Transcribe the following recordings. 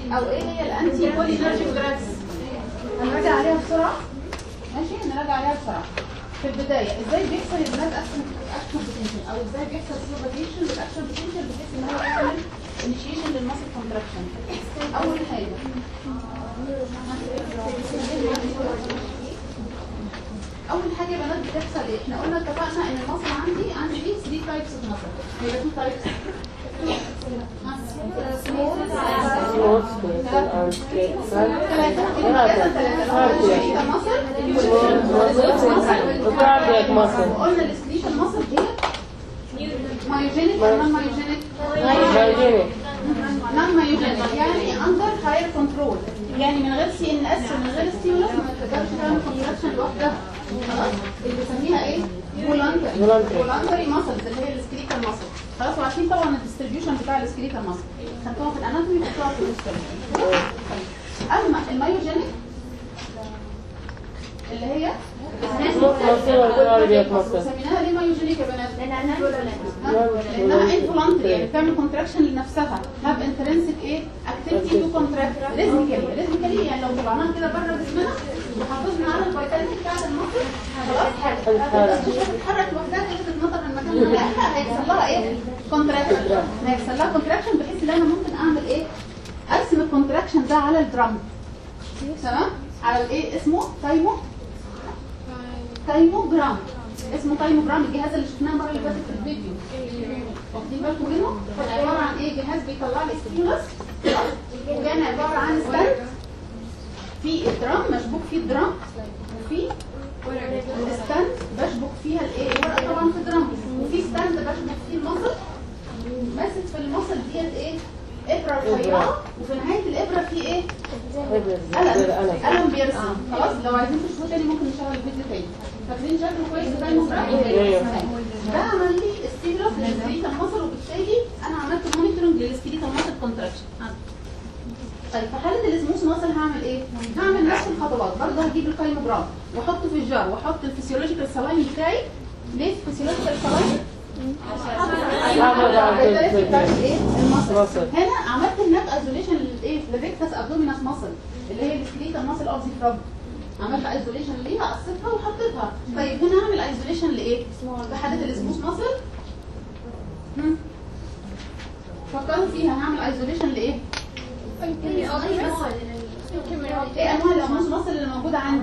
او ايه هي الانتي كولينرجيك دراجز هنراجع عليها بسرعه ماشي نراجع عليها بسرعه في البدايه ازاي بيحصل البلاد اكشن اكشن بوتنشال او ازاي بيحصل سيرفيشن للاكشن بوتنشال بحيث ان هو يعمل انيشيشن للماسل كونتراكشن اول حاجه اول حاجه يا بنات بتحصل ايه احنا قلنا اتفقنا ان المصل عندي عندي فيه 3 تايبس اوف مصل هيبقى 2 تايبس Small space and straight flat. Cardiac muscle. قلنا السكليشن مصل هي مايوجينيك ولا نون مايوجينيك Hygienic. نون مايوجينيك يعني اندر هاير كنترول يعني من غير سي ان اس ومن غير ستيمولس ما تقدرش تعمل كونتراكشن لوحدها خلاص اللي بنسميها ايه فولانتري Voluntary. فولانتري ماسلز اللي هي السكليتال ماسل خلاص وعارفين طبعا الديستريبيوشن بتاع السكليتال ماسل خدتوها في الاناتومي خدتوها في الهيستوري اما المايوجينيك اللي هي muscle or cardiac muscle. سميناها ليه مايوجينيك يا بنات؟ لانها انفولانتري يعني بتعمل كونتراكشن لنفسها هاب انترنسك ايه اكتيفيتي تو كونتراكت ريزميكالي ريزميكالي يعني لو طلعناها كده بره جسمنا وحافظنا على الفيتاليتي بتاعت المصل خلاص هتبقى مش هتتحرك لوحدها كده تتنطر من مكان لا هيحصل لها ايه كونتراكشن هيحصل لها كونتراكشن بحيث ان انا ممكن اعمل ايه ارسم الكونتراكشن ده على الدرام تمام على الايه اسمه تايمو تايموجرام اسمه تايموجرام الجهاز اللي شفناه المره اللي فاتت في الفيديو واخدين بالكم منه كان عباره عن ايه جهاز بيطلع لي ستيمولس وكان عباره عن ستاند في الدرام مشبوك فيه الدرام وفي الستاند بشبك فيها الايه الورقه طبعا في الدرام وفي ستاند بشبك فيه المصل ماسك في المصل ديت ايه ابره رفيعه وفي نهايه الابره في ايه قلم قلم بيرسم خلاص لو عايزين تشوفوا تاني ممكن نشغل الفيديو تاني فاكرين شكله كويس ده الموجرام ده عمل لي ستيمولس للسكريتال ماسل وبالتالي انا عملت مونيتورنج للسكريتال ماسل كونتراكشن طيب في حاله الاسموس ماسل هعمل ايه؟ هعمل نفس الخطوات برضه هجيب الكايموجرام واحطه في الجار واحط الفسيولوجيكال سلاين بتاعي ليه الفسيولوجيكال سلاين؟ مصل. هنا عملت هناك ايزوليشن للايه للريكتس ابدومينس ماسل اللي هي السكليتال ماسل اوف ذا فروج عملت ايزوليشن ليها قصيتها وحطيتها طيب هنا اعمل ايزوليشن لايه في حاله الاسموس ماسل هم؟ فكروا فيها هعمل ايزوليشن لايه ايه انواع الاسموس ماسل اللي موجوده عندي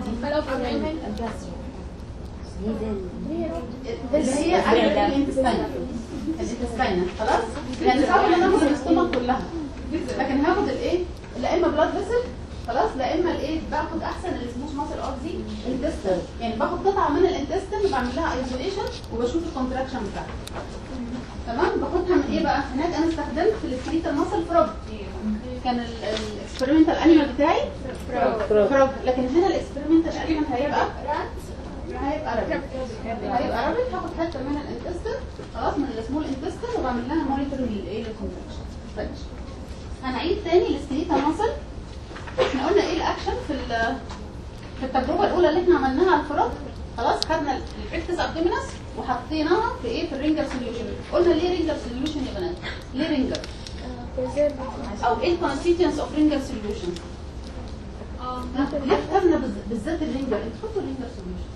اللي هي عارفه الانتستاين الانتستاين خلاص يعني صعب ان انا اخد الاستومك كلها لكن هاخد الايه لا اما بلاد فيسل خلاص لا اما الايه باخد احسن السموث ماسل اوف ذا انتستين يعني باخد قطعه من الانتستين وبعمل لها ايزوليشن وبشوف الكونتراكشن بتاعها تمام باخدها من ايه بقى هناك انا استخدمت في السكريتال ماسل فروج كان الاكسبيرمنتال انيمال بتاعي فروج لكن هنا الاكسبيرمنتال انيمال هيبقى هيبقى رابط هيبقى رابط هاخد حته من الانتستين خلاص من السمول انتستين وبعمل لها مونيتورنج للايه للكونتراكشن طيب هنعيد تاني السكريتال ماسل احنا قلنا ايه الاكشن في ال- في التجربه الاولى اللي احنا عملناها على الفرق خلاص خدنا الفيكتس ابدومينس وحطيناها في ايه في الرينجر سوليوشن قلنا ليه رينجر سوليوشن يا بنات ليه رينجر او ايه الكونستيتيونس اوف رينجر سوليوشن ليه اخترنا بالز- بالذات الرينجر انتوا خدتوا الرينجر سوليوشن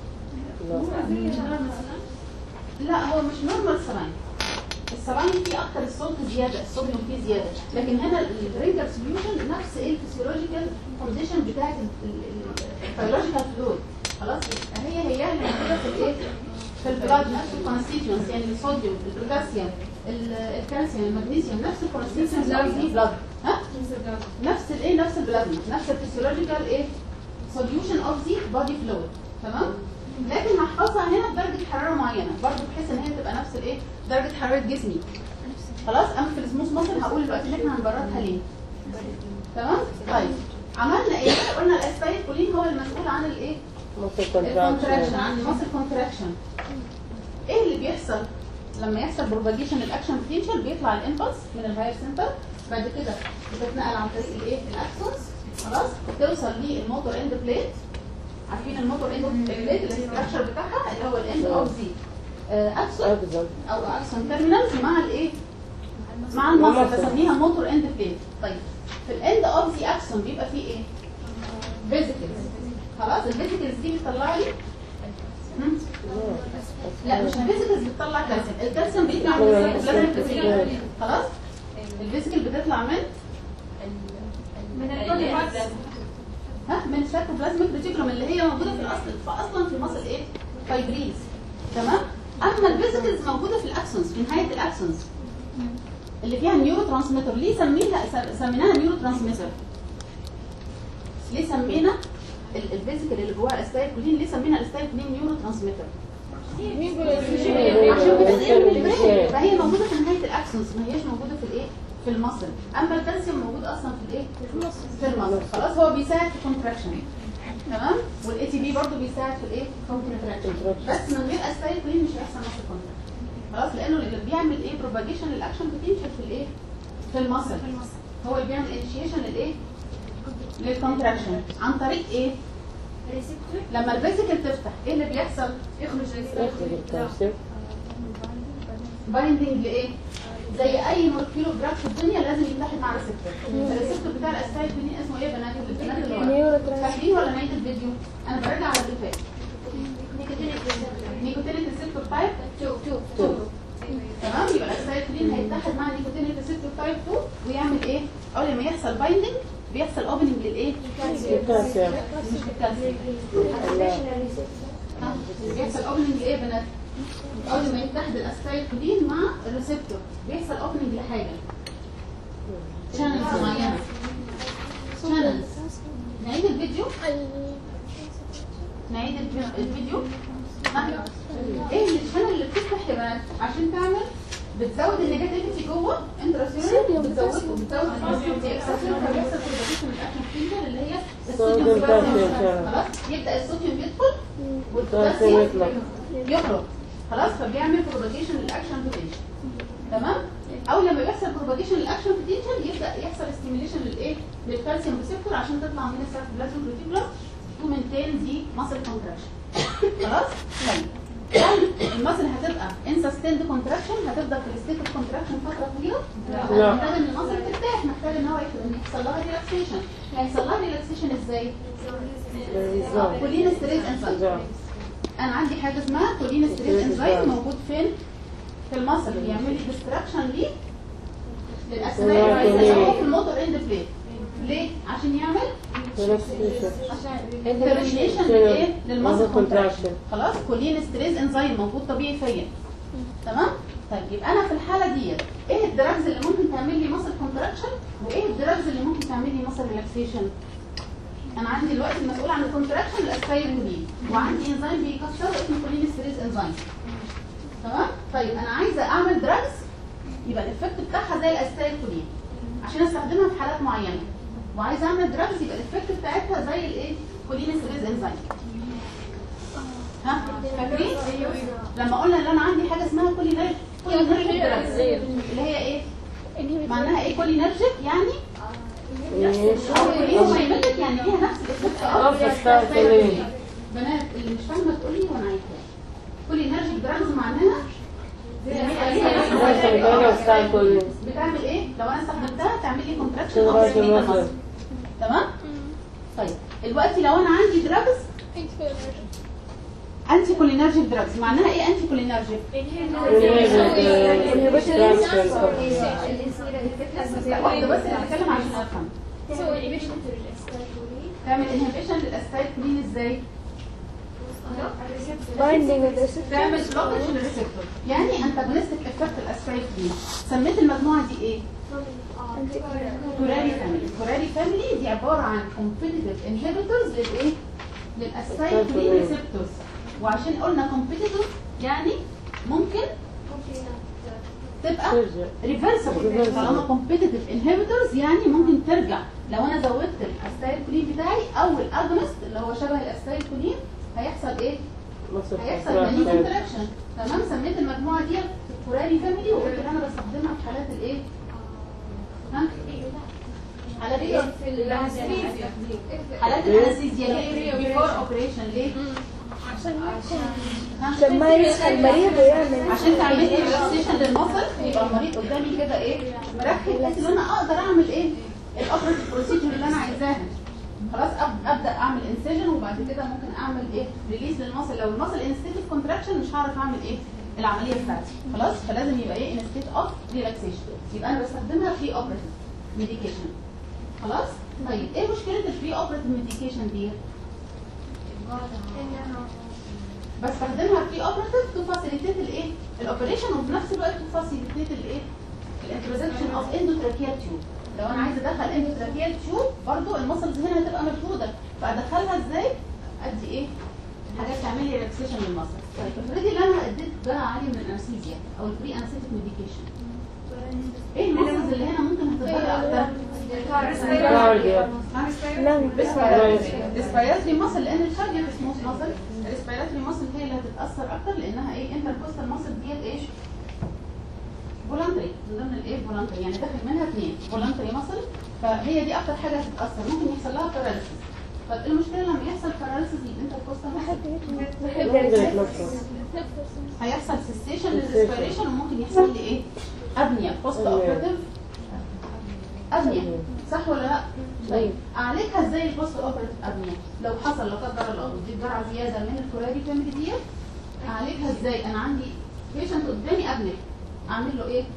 لا هو مش نورمال سلاين السلاين فيه اكتر الصوت زياده الصوديوم فيه زياده لكن هنا الرينجر سوليوشن نفس ايه الفسيولوجيكال كونديشن بتاعت الفيولوجيكال فلويد خلاص هي هي اللي موجوده في الايه في البلاد نفس الكونستيتيونس يعني الصوديوم البوتاسيوم ال- الكالسيوم المغنيسيوم نفس الكونستيتيونس اوف ذا بلاد ها نفس الايه نفس البلازما نفس الفسيولوجيكال ايه سوليوشن اوف ذا بودي فلويد تمام لكن هحفظها هنا بدرجه حراره معينه برضه بحيث ان هي تبقى نفس الايه درجه حراره جسمي خلاص اما في السموث مصر هقول دلوقتي ان احنا هنبردها ليه تمام طيب عملنا ايه قلنا الاسبايل كولين هو المسؤول عن الايه muscle الكونتراكشن contraction. عن الماسل كونتراكشن ايه اللي بيحصل لما يحصل بروباجيشن الاكشن بوتنشال بيطلع الامبلس من الهاير سنتر بعد كده بتتنقل عن طريق الايه الاكسونز خلاص توصل للموتور اند بليت عارفين الموتور اند بليت الاستراكشر بتاعها اللي هو الاند اوف ذي اكسون Axon. او اكسون تيرمينالز مع الايه مع المصل بسميها موتور اند بليت طيب في الاند اوف ذا اكسون بيبقى فيه ايه فيزيكلز خلاص الفيزيكلز دي بتطلع لي هم؟ لا مش الفيزيكلز بتطلع كالسيوم الكالسيوم بيطلع من السيتوبلازميك ريتيكولوم خلاص الفيزيكل بتطلع من من الكونيكس ها من السيتوبلازميك ريتيكولوم اللي هي موجوده في الاصل فاصلا في مصل ايه فايبريز تمام اما الفيزيكلز موجوده في الاكسونز في نهايه الاكسونز اللي فيها نيورو ترانسميتر ليه سميها سميناها نيورو ترانسميتر ليه سمينا ال- الفيزيكال اللي جواها الاستايكولين ليه سمينا الاستايكولين نيورو ترانسميتر عشان بتنقل من البرين فهي موجوده في نهايه الاكسونز ما هياش موجوده في الايه في المصل اما الكالسيوم موجود اصلا في الايه في المصل خلاص هو بيساعد في الكونتراكشن تمام والاي تي بي برضه بيساعد في الايه في الكونتراكشن بس من غير استايكولين مش هيحصل مصل كونتراكشن خلاص لانه اللي بيعمل ايه بروباجيشن للاكشن بتنشف في الايه في المصل هو اللي بيعمل انيشيشن للايه للكونتراكشن عن طريق ايه ريسبتور لما الفيزيكال تفتح ايه اللي بيحصل يخرج يخرج الكالسيوم بايندنج لايه زي اي مولكيولو دراج في الدنيا لازم يتحد مع ريسبتور الريسبتور بتاع الاستايكولين اسمه ايه يا بنات البنات اللي ورا فاكرين ولا نهايه الفيديو انا برجع على اللي فات نيكوتينيك ريسبتور نيكوتينيك ريسبتور تايب تو تو تو. تمام يبقى الاستايكولين هيتحد مع النيكوتينيك ريسبتور تايب 2 ويعمل ايه اول ما يحصل بايندنج بيحصل اوبننج للايه الكالسيوم مش للكالسيوم ها؟ بيحصل اوبننج لايه يا بنات اول ما يتحد الاستايكولين مع الريسبتور بيحصل اوبننج لحاجه شانلز معينه شانلز نعيد الفيديو نعيد الف- الفيديو ها؟ ايه الشانل اللي بتفتح يا بنات عشان تعمل بتزود النيجاتيفيتي جوه انتراسيولر بتزود بتزود البوزيتيفيتي اكسسوار فبيحصل برودكشن الاكشن فينجر اللي هي الصوديوم صوديوم بوتاسيوم. بوتاسيوم. خلاص يبدا الصوديوم يدخل الكالسيوم والبوتاسيوم يطلع يخرج خلاص فبيعمل بروباجيشن للاكشن بوتنشال تمام اول لما بيحصل بروباجيشن للاكشن بوتنشال يبدا يحصل ستيميليشن للايه للكالسيوم ريسبتور عشان تطلع من السيركوبلازم ريتيكولوم تو مينتين دي ماسل كونتراكشن خلاص طيب هل الماسل هتبقى ان سستيند كونتراكشن هتفضل في الستيت اوف كونتراكشن فتره طويله لا. محتاج ان الماسل ترتاح محتاج ان هو يح- إن يحصل لها ريلاكسيشن هيحصل لها ريلاكسيشن ازاي بالظبط كولين ستريس انزايم بالظبط انا عندي حاجه اسمها كولين ستريس انزايم موجود فين في المصل بيعمل لي ديستراكشن ليه للاسيتايل هو في الموتور اند بليت ليه عشان يعمل ريلاكسيشن ترمينيشن للايه للمصل Muscle كونتراكشن contraction. خلاص كولين ستريس انزايم موجود طبيعي فيا تمام طيب يبقى انا في الحاله دي ايه الدراجز اللي ممكن تعمل لي مصل كونتراكشن وايه الدراجز اللي ممكن تعمل لي مصل ريلاكسيشن انا عندي دلوقتي المسؤول عن الكونتراكشن الاسيتايل كولين وعندي انزيم بيكسره اسمه كولين ستريس انزيم تمام طيب انا عايزه اعمل دراجز يبقى الافكت بتاعها زي الاسيتايل كولين عشان استخدمها في حالات معينه وعايزه اعمل دراجز يبقى الافكت بتاعتها زي الايه كولين ستريس انزيم ها فاكرين لما قلنا ان انا عندي حاجه اسمها كولينرجيك كولينرجيك دراجز اللي هي ايه معناها ايه كولينرجيك يعني او كولينرجيك يعني ليها نفس الافكت اه نفس الستايل بنات اللي مش فاهمه تقولي وانا عايزاها كولينرجيك دراجز معناها ماشي بيتعمل ستايل كله بتعمل ايه لو انا استخدمتها تعمل لي كونتراكشن تغير او في تسمية المصل. المصل تمام طيب دلوقتي لو انا عندي دراجز انتي كولينرجيك دراجز معناها ايه انتي كولينرجيك لا واحده بس انا بتكلم عشان افهم تعمل انهبيشن للاستايل كولين ازاي تعمل بلوكج للريسبتور يعني انتاجونستيك افكت الاستايل كولين سميت المجموعه دي ايه كوراري فاميلي كوراري فاميلي دي عباره عن كومبيتيتيف انهبيتورز للايه للاستايل كولين ريسبتورز وعشان قلنا كومبيتيتيف يعني ممكن تبقى ترجع ريفرسبل Reversible. طالما كومبيتيتيف انهبيتورز يعني ممكن ترجع لو انا زودت الاستايل كولين بتاعي او الاجونست اللي هو شبه الاستايل كولين هيحصل ايه؟ مصر هيحصل ماني كونتراكشن تمام سميت المجموعه دي كوراري فاميلي وقلت ان انا بستخدمها في حالات الايه؟ ها؟ حالات ايه؟ حالات الانستيزيا ليه؟ بيفور اوبريشن ليه؟ ها؟ عشان ما يصحى المريض ويعمل عشان تعمل لي ريلاكسيشن للمصل يبقى المريض قدامي كده ايه مركز بحيث ان انا اقدر اعمل ايه الاوبريتيف بروسيجر اللي انا عايزاها خلاص أب- ابدا اعمل انسجن وبعد كده ممكن اعمل ايه ريليز للمصل لو المصل انستيتيف كونتراكشن مش هعرف اعمل ايه العمليه بتاعتي خلاص فلازم يبقى ايه ان ستيت اوف ريلاكسيشن يبقى انا بستخدمها في اوبريتيف ميديكيشن خلاص طيب ايه مشكله الفري اوبريتيف ميديكيشن دي بستخدمها في اوبريتيف تو فاسيليتيت الايه الاوبريشن وفي نفس الوقت تو فاسيليتيت الايه الانترزكشن اوف اندوتراكيال تيوب لو انا عايزه ادخل اندوتراكيال تيوب برضو المسلز هنا هتبقى مشدوده فادخلها ازاي ادي ايه حاجات تعمل لي ريلاكسيشن للمسل طيب افرضي ان انا اديت جرعه عاليه من الانستيزيا او الفري انستيك ميديكيشن ايه المسلز اللي هنا ممكن هتتضرر اكتر كارديو لم ريسبيراتوري ماسل لان الكاردياك سموث ماسل الريسبيراتوري ماسل هي اللي هتتاثر اكتر لانها ايه انتركوستال ماسل ديت ايش فولانتري من ضمن الايه فولانتري يعني داخل منها اثنين فولانتري ماسل فهي دي اكتر حاجه هتتاثر ممكن يحصل لها باراليسيس طب المشكله لما يحصل باراليسيس للانتركوستال ماسل هيحصل سيستيشن للريسبيريشن وممكن يحصل لي ايه ابنيا بوست اوبريتيف ابنيا صح ولا لا طيب اعالجها ازاي البوست اوبريتيف ابنيا لو حصل لا قدر الله دي جرعه زياده من الكوراري فاميلي ديت اعالجها ازاي انا عندي بيشنت قدامي ابنيا اعمل له ايه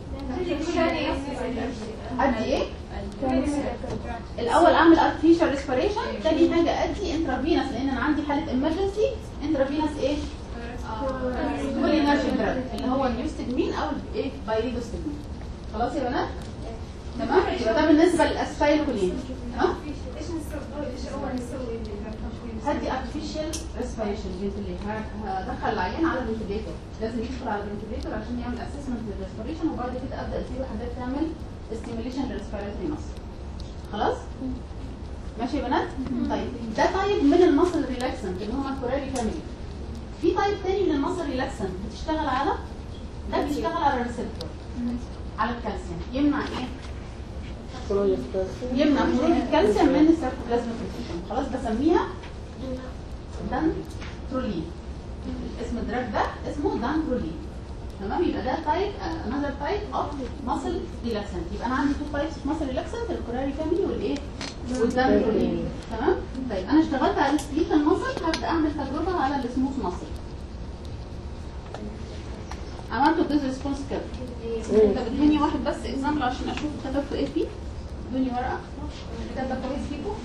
ادي ايه الاول اعمل ارتفيشال ريسبيريشن تاني حاجه ادي انترافينس لان انا عندي حاله امرجنسي انترافينس ايه كل انرجي دراج اللي هو النيوستجمين او الايه بايريدوستجمين خلاص يا بنات تمام يبقى ده بالنسبه للاسفايلكولين تمام ايش نسوي ايش اول نسوي هدي ارتفيشال ريسبيريشن فنتليتر هدخل العيان على الفنتليتر لازم يدخل على الفنتليتر عشان يعمل اسسمنت للريسبيريشن وبعد كده ابدا اديله حاجات تعمل ستيميليشن للريسبيراتوري ماسل خلاص ماشي يا بنات طيب ده تايب من المصل ريلاكسنت اللي هو الكوراري فاميلي في تايب تاني من المصل ريلاكسنت بتشتغل على ده بيشتغل على الريسبتور على الكالسيوم يمنع ايه يمنع خروج الكالسيوم من السيركوبلازميك ريسيشن خلاص بسميها دان ترولين اسم الدراج ده اسمه دان ترولين تمام يبقى ده تايب انذر تايب اوف ماسل ريلاكسنت يبقى انا عندي تو تايبس اوف ماسل ريلاكسنت الكوراري فاميلي والايه والدان ترولين تمام طيب انا اشتغلت على السكليتال ماسل هبدا اعمل تجربه على السموث ماسل عملته بيز ريسبونس كيرف انت بتديني واحد بس اكزامبل عشان اشوف كتبته ايه فيه ادوني ورقه الكتاب ده كويس فيكم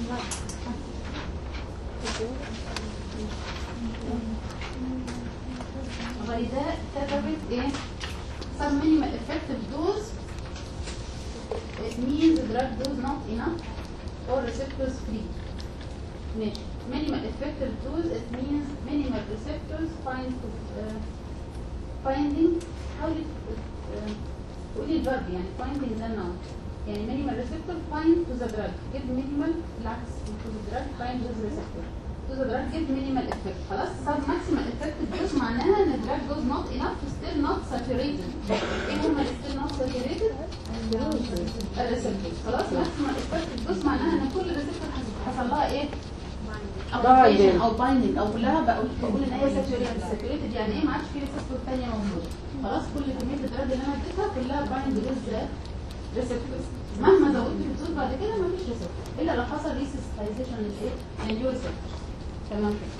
غيداء كتبت ايه some minimal effective dose it means the drug dose not enough or receptors free ماشي minimal effective dose it means minimal receptors find uh, finding how you uh, قولي الفرب يعني finding ده نوع يعني minimal receptor find to the drug give minimal العكس to the drug find to the receptor to the drug give minimal effect خلاص sub maximal effective dose معناها ان الدراج dose not enough still not saturated ايه هما اللي still not saturated الريسبتور خلاص maximal effective dose معناها ان كل ريسبتور حصل لها ايه Binding. او بايندنج او كلها بقول بقول ان هي ساتوريتد ساتوريتد يعني ايه ما عادش في ريسبتور ثانيه موجوده خلاص كل كميه الدراج اللي انا اديتها كلها بايند ويز ريسبتورز مهما زودت في الدوز بعد كده ما فيش ريسبتور الا لو حصل ريسيستايزيشن للايه لليو ريسبتور تمام كده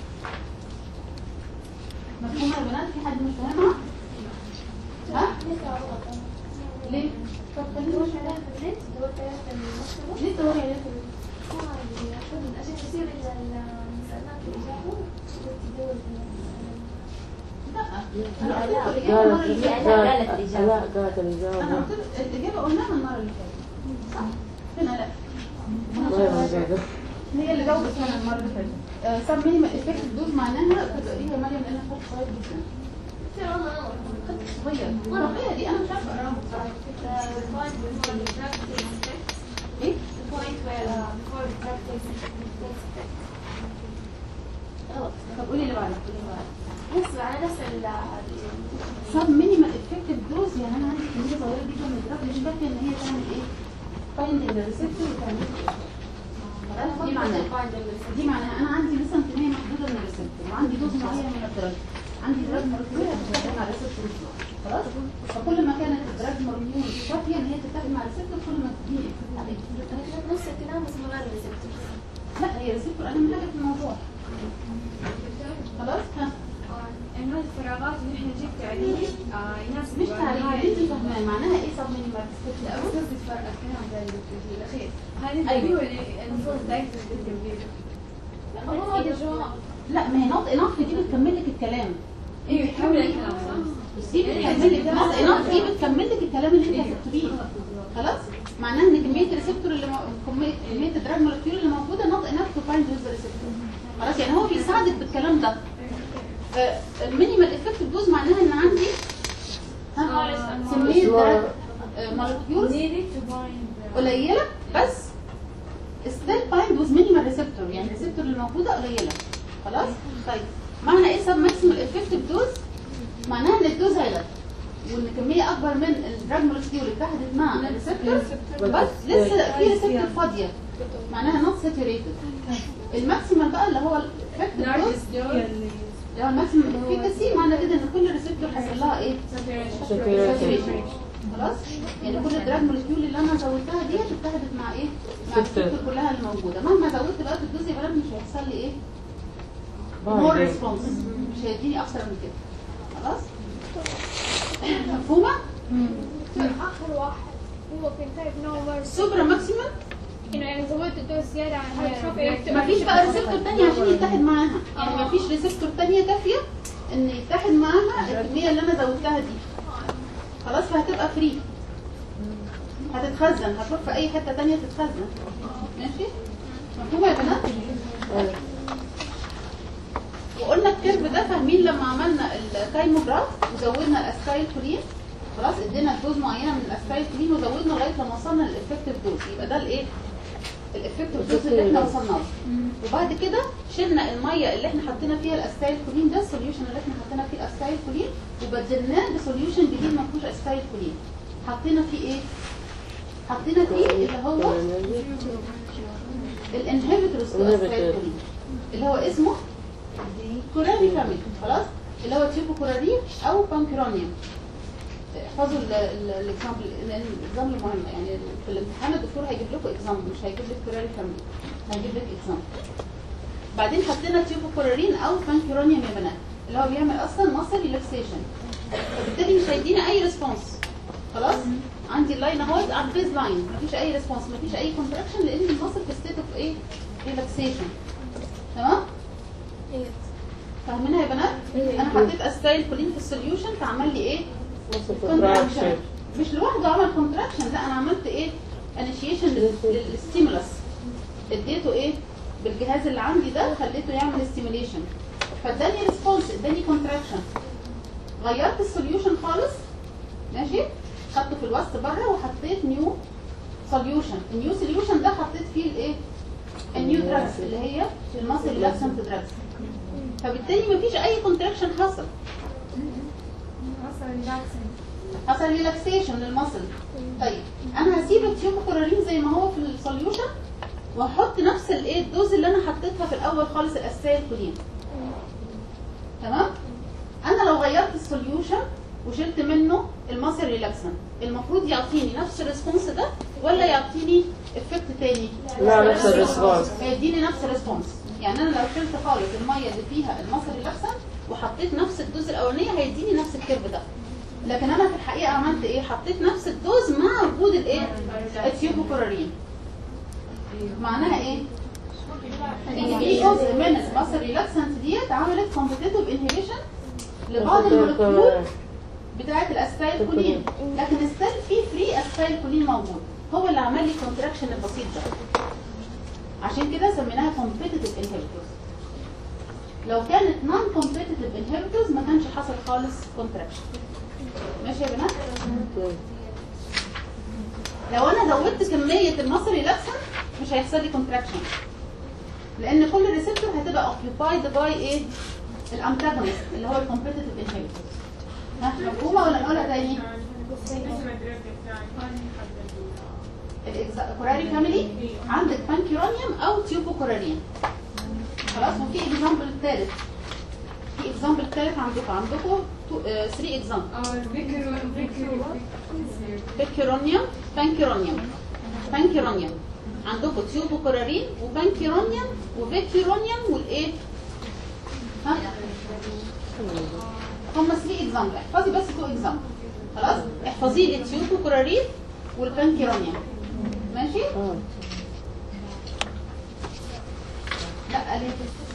مفهومه يا بنات في حد مش فاهمها ها ليه طب خلينا نمشي عليها ليه تدوري عليها في النت؟ عشان يصير المسألات الإجابة وتدور لا انا قلت لكم الإجابة المرة اللي فاتت. قالت لا قالت انا الإجابة قلت لك الاجابه قلناها المره اللي فاتت صح هنا لا غير موجودة هي اللي جاوبت هنا المره اللي فاتت سب مينيمال افكت دوز معناها تقريبا مريم لان خط صغير جدا خط صغير الورقيه دي انا مش عارفه اقراها بصراحه ايه غلط طب قولي اللي بعدها قولي اللي بعدها نفس على نفس ال سب مينيمال افكتيف دوز يعني انا عندي كميه صغيره جدا من الدراج مش كافيه ان هي تعمل ايه؟ فايندنج الريسبتور وتعمل خلاص دي معناها دي معناها انا عندي مثلا كميه محدوده من الريسبتور وعندي دوز معينه من الدراج عندي دراج مولكيول هتتفق مع ريسبتور خلاص فكل ما كانت الدراج مولكيول كافيه ان هي تتفق مع ريسبتور كل ما تديني افكت عليه نفس الكلام بس من غير ريسبتور لا هي ريسبتور اهم حاجه في الموضوع خلاص ها يعني هذه الفراغات اللي احنا نجيب تعليل آه يناسب مش تعريف انت فاهمه معناها ايه سب مينيمال لا بس قصدي الفرق الكلام ده اللي في الاخير هذه أيوة. أيوة. اللي المفروض دايما بالتنبيه لا ما هي نوت انف دي بتكمل لك الكلام ايوه يكمل الكلام صح دي بتكمل لك نوت انف دي بتكمل لك الكلام اللي انت هتكتبيه خلاص معناها ان كميه الريسبتور اللي مو- كميه كميه الدراج مولكيول اللي موجوده نوت انف تو فايند ذا ريسبتور خلاص يعني هو بيساعدك بالكلام ده المينيمال افكتيف دوز معناها ان عندي ها كميه دراج مولكيولز needed to bind قليله بس ستيل بايند وذ مينيمال ريسبتور يعني الريسبتور اللي موجوده قليله خلاص طيب معنى ايه سب ماكسيمال افكتيف دوز معناها ان الدوز هيلت وان كميه اكبر من الدراج مولكيول اللي اتحدت مع الريسبتور بس لسه في ريسبتور فاضيه معناها نوت ساتوريتد الماكسيمال بقى اللي هو الافكتيف دوز largest dose اللي هو الماكسيمال افيكاسي معنى كده ان كل ريسبتور حصل لها ايه saturation. خلاص يعني كل الدراج مولكيول اللي انا زودتها دي اتحدت مع ايه مع الريسبتور كلها اللي موجوده مهما زودت بقى في الدوز يا بنات مش هيحصل لي ايه مور ريسبونس مش هيديني اكتر من كده خلاص مفهومه اخر واحد هو في تايب نو مور سوبرا ماكسيمم انه يعني زودت الدوز زياده عن هذا مفيش بقى ريسبتور تاني عشان يتحد معاها يعني مفيش ريسبتور تانية كافيه ان يتحد معاها الكميه اللي انا زودتها دي خلاص فهتبقى فري هتتخزن هتروح في اي حته تانية تتخزن ماشي مفهومه يا بنات وقلنا الكيرف ده فاهمين لما عملنا الكايموجراف وزودنا الاسكايل كولين خلاص ادينا دوز معينه من الاسكايل كولين وزودنا لغايه لما وصلنا للافكتيف دوز يبقى ده الايه الافكتيف دوز اللي احنا وصلنا له وبعد كده شلنا الميه اللي احنا حطينا فيها الاسكايل كولين ده السوليوشن اللي احنا حطينا فيه الاسكايل كولين وبدلناه بسوليوشن جديد ما فيهوش اسكايل كولين حطينا فيه ايه حطينا فيه اللي هو الانهبيتورز كولين اللي هو اسمه كوراري فاميلي خلاص اللي هو تيوبو كوراري او بانكرونيوم احفظوا الاكزامبل الاكزامبل مهم يعني في الامتحان الدكتور هيجيب لكم اكزامبل مش هيجيب لك كوراري فاميلي هيجيب لك اكزامبل بعدين حطينا تيوبو كورارين او بانكرونيوم يا بنات اللي هو بيعمل اصلا ماسل ريلاكسيشن فبالتالي مش هيدينا اي ريسبونس خلاص عندي اللاين اهو على البيز لاين مفيش اي ريسبونس مفيش اي كونتراكشن لان الماسل في ستيت اوف ايه ريلاكسيشن تمام فاهمينها يا بنات انا حطيت استايل كولين في السوليوشن فعمل لي ايه كونتراكشن مش لوحده عمل كونتراكشن لا انا عملت ايه انيشيشن للستيمولس اديته ايه بالجهاز اللي عندي ده خليته يعمل ستيميليشن فاداني ريسبونس اداني كونتراكشن غيرت السوليوشن خالص ماشي خدته في الوسط بره وحطيت نيو سوليوشن النيو سوليوشن ده حطيت فيه الايه النيو دراجز اللي هي الماسل ريلاكسنت دراجز فبالتالي مفيش اي كونتراكشن حصل اصلا ريلاكسنج حصل ريلاكسيشن للمصل طيب انا هسيب التيوبوكورارين زي ما هو في السوليوشن واحط نفس الايه الدوز اللي انا حطيتها في الاول خالص الاساسيه كولين تمام انا لو غيرت السوليوشن وشلت منه المصل ريلاكسن المفروض يعطيني نفس الريسبونس ده ولا يعطيني افكت تاني لا نفس الريسبونس هيديني نفس الريسبونس يعني انا لو شلت خالص الميه اللي فيها المصل ريلاكسن وحطيت نفس الدوز الاولانيه هيديني نفس الكيرف ده لكن انا في الحقيقه عملت ايه حطيت نفس الدوز مع وجود الايه التيوبوكورارين معناها ايه ان في جزء من المصل ريلاكسنت ديت عملت كومبتيتيف انهبيشن لبعض المولكيول بتاعه الاسفايل كولين لكن ستيل في فري اسفايل كولين موجود هو اللي عمل لي كونتراكشن البسيط ده عشان كده سميناها competitive inhibitors لو كانت non competitive inhibitors ما كانش حصل خالص contraction ماشي يا بنات لو انا زودت كميه المصل ريلاكسن مش هيحصل لي contraction لان كل ريسبتور هتبقى occupied by ايه الانتاجونست اللي هو الكومبيتيتيف inhibitors ها مفهومه ولا نقولها تاني الكوراري فاميلي عندك بانكيرونيوم او تيوبوكورارين خلاص وفي اكزامبل الثالث في اكزامبل ثالث عندكم عندكم 3 اكزامبل اه بكر بكر بيكيرونيوم بانكيرونيوم بانكيرونيوم عندكم تيوبوكورارين وبانكيرونيوم وفيكيرونيوم والايه ها هم 3 اكزامبل احفظي بس 2 اكزامبل خلاص احفظي لي التيوبوكورارين والبانكيرونيوم ماشي اه لا ليه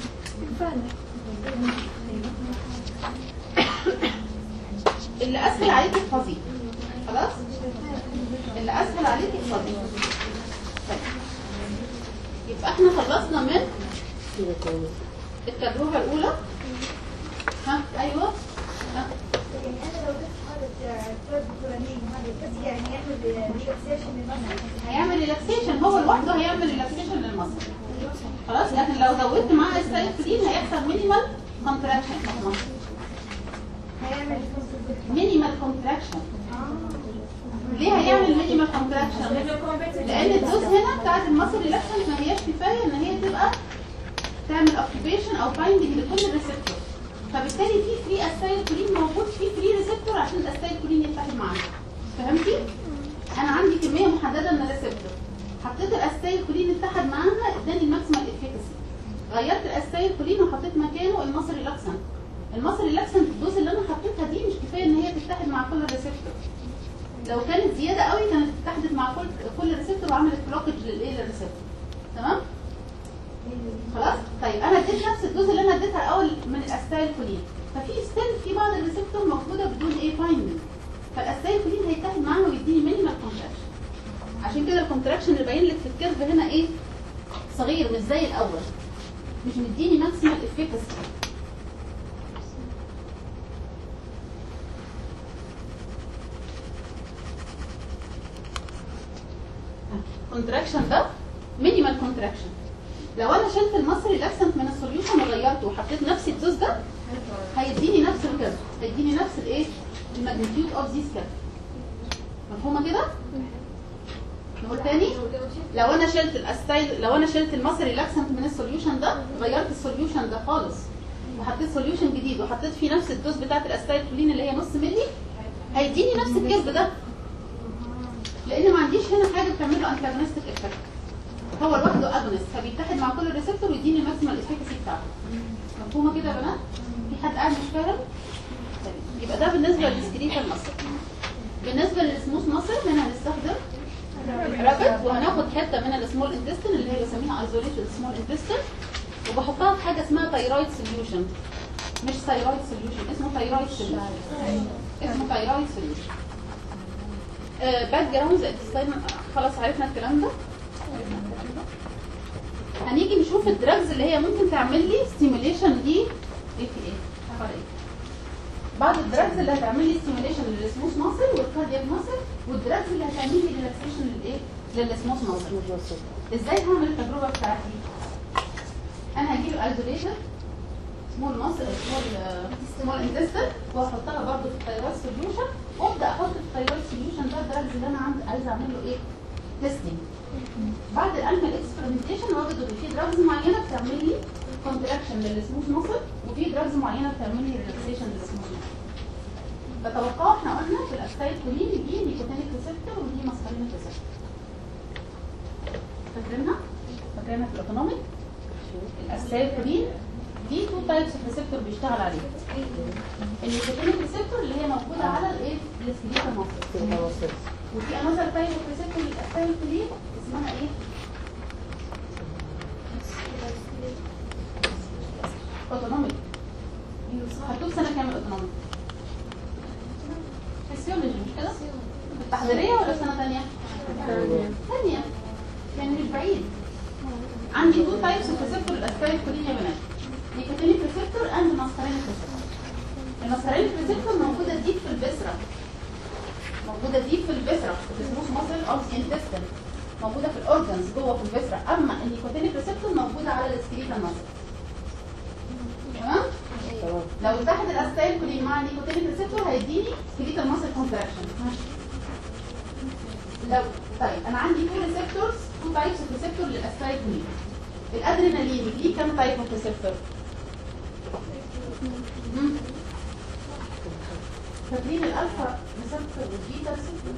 اللي اسهل عليك احفظيه خلاص اللي اسهل عليك احفظيه طيب. يبقى احنا خلصنا من كده كويس التجربه الاولى ها ايوه ها يعني انا لو جبت هذا الفرد الفلاني هذا بس يعني يعمل ريلاكسيشن للمصنع هيعمل ريلاكسيشن هو لوحده هيعمل ريلاكسيشن للمصل خلاص لكن لو زودت معاه السايكلين هيحصل مينيمال كونتراكشن هيعمل مينيمال كونتراكشن ليه هيعمل مينيمال كونتراكشن لان الدوز هنا بتاعت المصل ريلاكسن ما هياش كفايه ان هي تبقى تعمل اوكيبيشن او بايندنج لكل ريسبتور فبالتالي في فري استايلكولين موجود في فري ريسبتور عشان الاستايلكولين يتحد معاه فهمتي انا عندي كميه محدده من الريسبتور حطيت الاستايلكولين اتحد معاها اداني الماكسيمال افيكاسي غيرت الاستايلكولين وحطيت مكانه المصل ريلاكسن المصل ريلاكسن الدوز اللي انا حطيتها دي مش كفايه ان هي تتحد مع كل ريسبتور لو كانت زياده قوي كانت اتحدت مع كل كل ريسبتور وعملت بلوكج للايه للريسبتور تمام خلاص طيب انا اديت نفس الدوز اللي انا اديتها الاول من الاستايلكولين ففي ستيل في بعض الريسبتور موجوده بدون ايه بايندنج فالاستايلكولين هيتحد معاها ويديني مينيمال كونتراكشن عشان كده الكونتراكشن اللي باين لك في الكيرف هنا ايه صغير مش زي الاول مش مديني ماكسيمال افيكاسي كونتراكشن ده مينيمال كونتراكشن لو انا شلت المصري لاكسنت من السوليوشن وغيرته وحطيت نفس الدوز ده هيديني نفس الكيرف هيديني نفس الايه الماجنتيود اوف ذيس كيرف مفهومه كده نقول تاني لو انا شلت الاستايل لو انا شلت المصري لاكسنت من السوليوشن ده غيرت السوليوشن ده خالص وحطيت سوليوشن جديد وحطيت فيه نفس الدوز بتاعت الاستايلكولين اللي هي نص ملي هيديني نفس الكيرف ده لان ما عنديش هنا حاجه بتعمل له انتاجونستيك افكت هو لوحده اجونست فبيتحد مع كل ريسبتور ويديني الماكسيمال افيكاسي بتاعته مفهومه كده يا بنات في حد قاعد مش فاهم طيب، يبقى ده بالنسبه للسكريتال مصر بالنسبه للسموث مصر هنا هنستخدم رابط وهناخد حته من السمول انتستين اللي هي بسميها ايزوليتد سمول انتستين وبحطها في حاجه اسمها ثايرويد سوليوشن مش ثايرويد سوليوشن اسمه ثايرويد سوليوشن اسمه ثايرويد سوليوشن باك جراوند خلاص عرفنا الكلام ده هنيجي نشوف الدراجز اللي هي ممكن تعمل لي ستيميوليشن ل ايه في ايه عبارة ايه بعض الدراجز اللي هتعمل لي ستيميوليشن للسموث ماسل والكاردياك ماسل والدراجز اللي هتعمل لي ريلاكسيشن للايه للسموث ماسل مش بسيط ازاي هعمل التجربه بتاعتي انا هجيب الايزوليشن سمول ماسل سمول سمول انتستين واحطها برضه في الثايرويد سوليوشن وابدا احط في الثايرويد سوليوشن ده الدراجز اللي انا عندي عايزه اعمل له ايه تيستنج بعد الانيمال اكسبيرمنتيشن وجدوا ان في دراجز معينه بتعمل لي كونتراكشن للسموث ماسل وفي دراجز معينه بتعمل لي ريلاكسيشن للسموث ماسل فتوقعوا احنا قلنا في الاكسايد كولين دي نيكوتينيك ريسبتور ودي ماسكارينيك ريسبتور فاكرينها؟ فاكرينها في الاوتونوميك الاسيد كولين دي تو تايبس اوف ريسبتور بيشتغل عليها النيكوتينيك ريسبتور اللي هي موجوده على الايه السكليتال ماسل في المواصل وفي انذر تايب اوف ريسبتور للاسيد كولين اسمها ايه؟ اوتونوميك هتوب سنه كام الاوتونوميك؟ فيسيولوجي مش كده؟ التحضيريه ولا سنه ثانيه؟ ثانيه يعني مش بعيد عندي تو تايبس اوف ريسبتور الاسيد كولين يا بنات نيكوتينيك ريسبتور اند ماسكارينيك ريسبتور الماسكارينيك ريسبتور موجوده ديب في البسره موجوده ديب في البسره في السموث ماسل اوف انتستين موجوده في الاورجنز جوه في البسره اما النيكوتينيك ريسبتور موجوده على السكريتال ماسل تمام تمام لو اتحد الاستايل كولين مع النيكوتينيك ريسبتور هيديني سكريتال ماسل كونتراكشن لو طيب انا عندي تو ريسبتورز تو تايبس اوف ريسبتور للاستايل كولين الادرينالين ليه كام تايب اوف ريسبتور مم. فاكرين الالفا ريسبتور والبيتا ريسبتور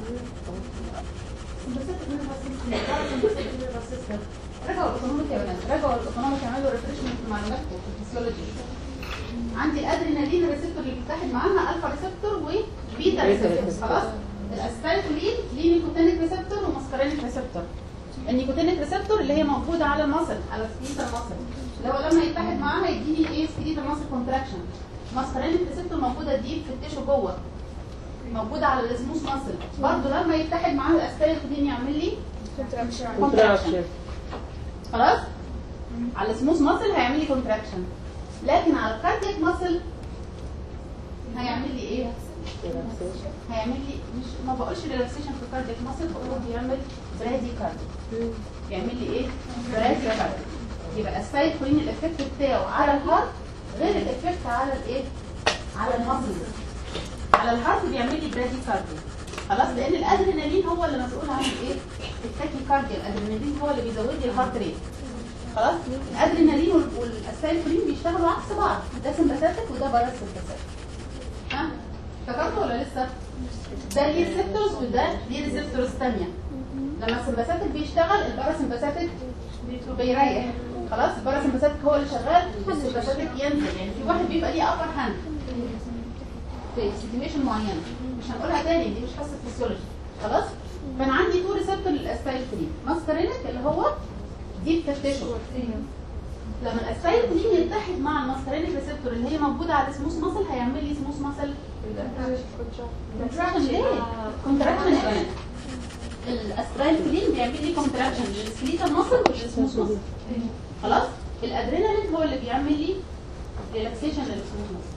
سمباثيك نيرفس سيستم سمباثيك نيرفس سيستم راجعوا الاوتونوميك يا بنات راجعوا الاوتونوميك اعملوا ريفريشمنت في معلوماتكم في الفسيولوجي عندي الادرينالين ريسبتور اللي بيتحد معاها الفا ريسبتور وبيتا ريسبتور خلاص الاسيتايلكولين ليه نيكوتينيك ريسبتور وماسكارينيك ريسبتور النيكوتينيك ريسبتور اللي هي موجوده على المصل على السكيليتال مصل اللي هو لما يتحد معاها يديني ايه سكيليتال مصل كونتراكشن ماسكارينيك ريسبتور موجوده ديب في التيشو جوه موجوده على السموث ماسل برضه لما يتحد معاها الاسيتايلكولين يعمل لي كونتراكشن خلاص على السموث ماسل هيعمل لي كونتراكشن لكن على الكاردياك ماسل هيعمل لي ايه هيعمل لي مش ما بقولش ريلاكسيشن في الكاردياك ماسل بقول بيعمل برادي كارديو بيعمل لي ايه برادي كارديو يبقى الاسبايكولين الافكت بتاعه على الهارت غير الافكت على الايه على الماسل على الهارت بيعمل لي برادي كارديو خلاص لان الادرينالين هو اللي مسؤول عن الايه التاكي كارديا الادرينالين هو اللي بيزود لي الهارت ريت خلاص الادرينالين وال- والاسبايكولين بيشتغلوا عكس بعض ده سمباثيك وده بارا سمباثيك ها افتكرتوا ولا لسه ده ليه ريسبتورز وده ليه ريسبتورز ثانيه لما السمباثيك بيشتغل الباراسمباثيك بيريح خلاص الباراسمباثيك هو اللي شغال والسمباثيك ينزل يعني في واحد بيبقى ليه ابر هاند في سيتويشن معينه مش هنقولها تاني دي مش حصه فيسيولوجي خلاص فانا عندي تو ريسبتور للاسبايكولين ماسكارينيك اللي هو دي بتفتشه لما الاسبايكولين يتحد مع الماسكارينيك ريسبتور اللي هي موجوده على السموث ماسل هيعمل لي سموث ماسل كونتراكشن ليه؟ كونتراكشن يا بنات الاسبايكولين بيعمل لي كونتراكشن للسكليتال ماسل والسموث ماسل خلاص الادرينالين هو اللي بيعمل لي ريلاكسيشن للسموث ماسل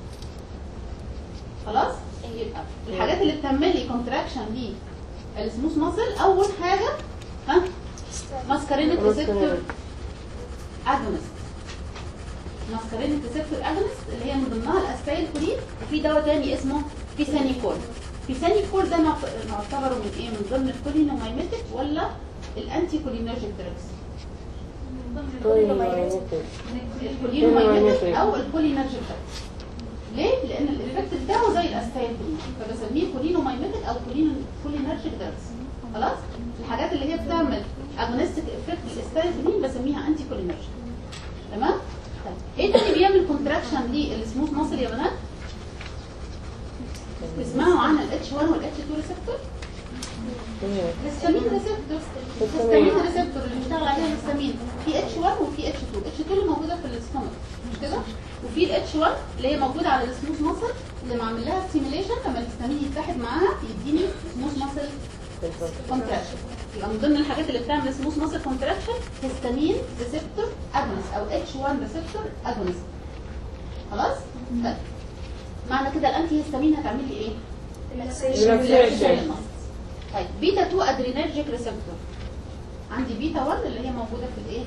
خلاص يبقى الحاجات اللي بتعمل لي كونتراكشن دي السموث ماسل اول حاجه ها ماسكارينيك ريسبتور اجونست ماسكارينيك ريسبتور اجونست اللي هي من ضمنها الاسبايل كولين وفي دواء تاني اسمه بيسانيكول بيسانيكول ده نعت- نعتبره من ايه من ضمن الكولينومايميتك ولا الانتي كولينرجيك دراجز الكولينومايميتك او الكولينرجيك دراجز ليه؟ لان الايفكت بتاعه زي الاسبايل كولين فبسميه كولينومايميتك او كولين كولينرجيك دراجز خلاص الحاجات اللي هي بتعمل اجونستيك افكت للاسبايل كولين بسميها انتي كولينرجيك تمام طيب ايه تاني بيعمل كونتراكشن للسموث ماسل يا بنات تسمعوا عن الاتش 1 والاتش 2 ريسبتور الهستامين ريسبتور الهستامين ريسبتور اللي بيشتغل عليها الهستامين في اتش 1 وفي اتش 2 اتش 2 اللي موجوده في الاستومك مش كده وفي الاتش 1 اللي هي موجوده على السموث ماسل اللي معمل لها ستيميليشن لما الهستامين يتحد معاها يديني سموث ماسل كونتراكشن يبقى من ضمن الحاجات اللي بتعمل سموث ماسل كونتراكشن هستامين ريسبتور اجونست او اتش 1 ريسبتور اجونست خلاص طيب معنى كده الانتي هستامين هتعمل لي ايه ريلاكسيشن طيب بيتا 2 ادرينرجيك ريسبتور عندي بيتا 1 اللي هي موجوده في الايه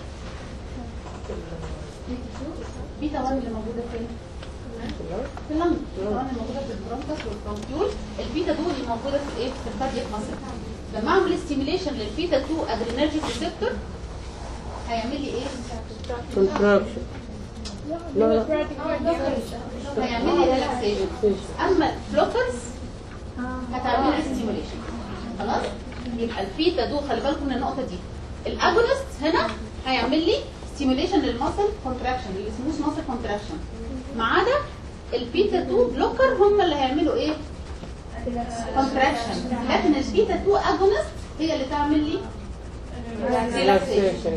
بيتا 1 اللي موجوده فين في اللنج بيتا 1 اللي موجوده في البرونكس والبرونكيول البيتا 2 اللي موجوده في الايه في الكاردياك ماسل لما اعمل ستيميليشن للبيتا 2 ادرينرجيك ريسبتور هيعمل لي ايه كونتراكشن لا لا هيعمل لي ريلاكسيشن اما البلوكرز هتعمل لي ستيميوليشن خلاص يبقى البيتا دو خلي بالكم من النقطه دي الاجونست هنا هيعمل لي ستيميوليشن للماسل كونتراكشن للسموث ماسل كونتراكشن ما عدا البيتا 2 بلوكر هم اللي هيعملوا ايه كونتراكشن لكن البيتا 2 اجونست هي اللي تعمل لي ريلاكسيشن ريلاكسيشن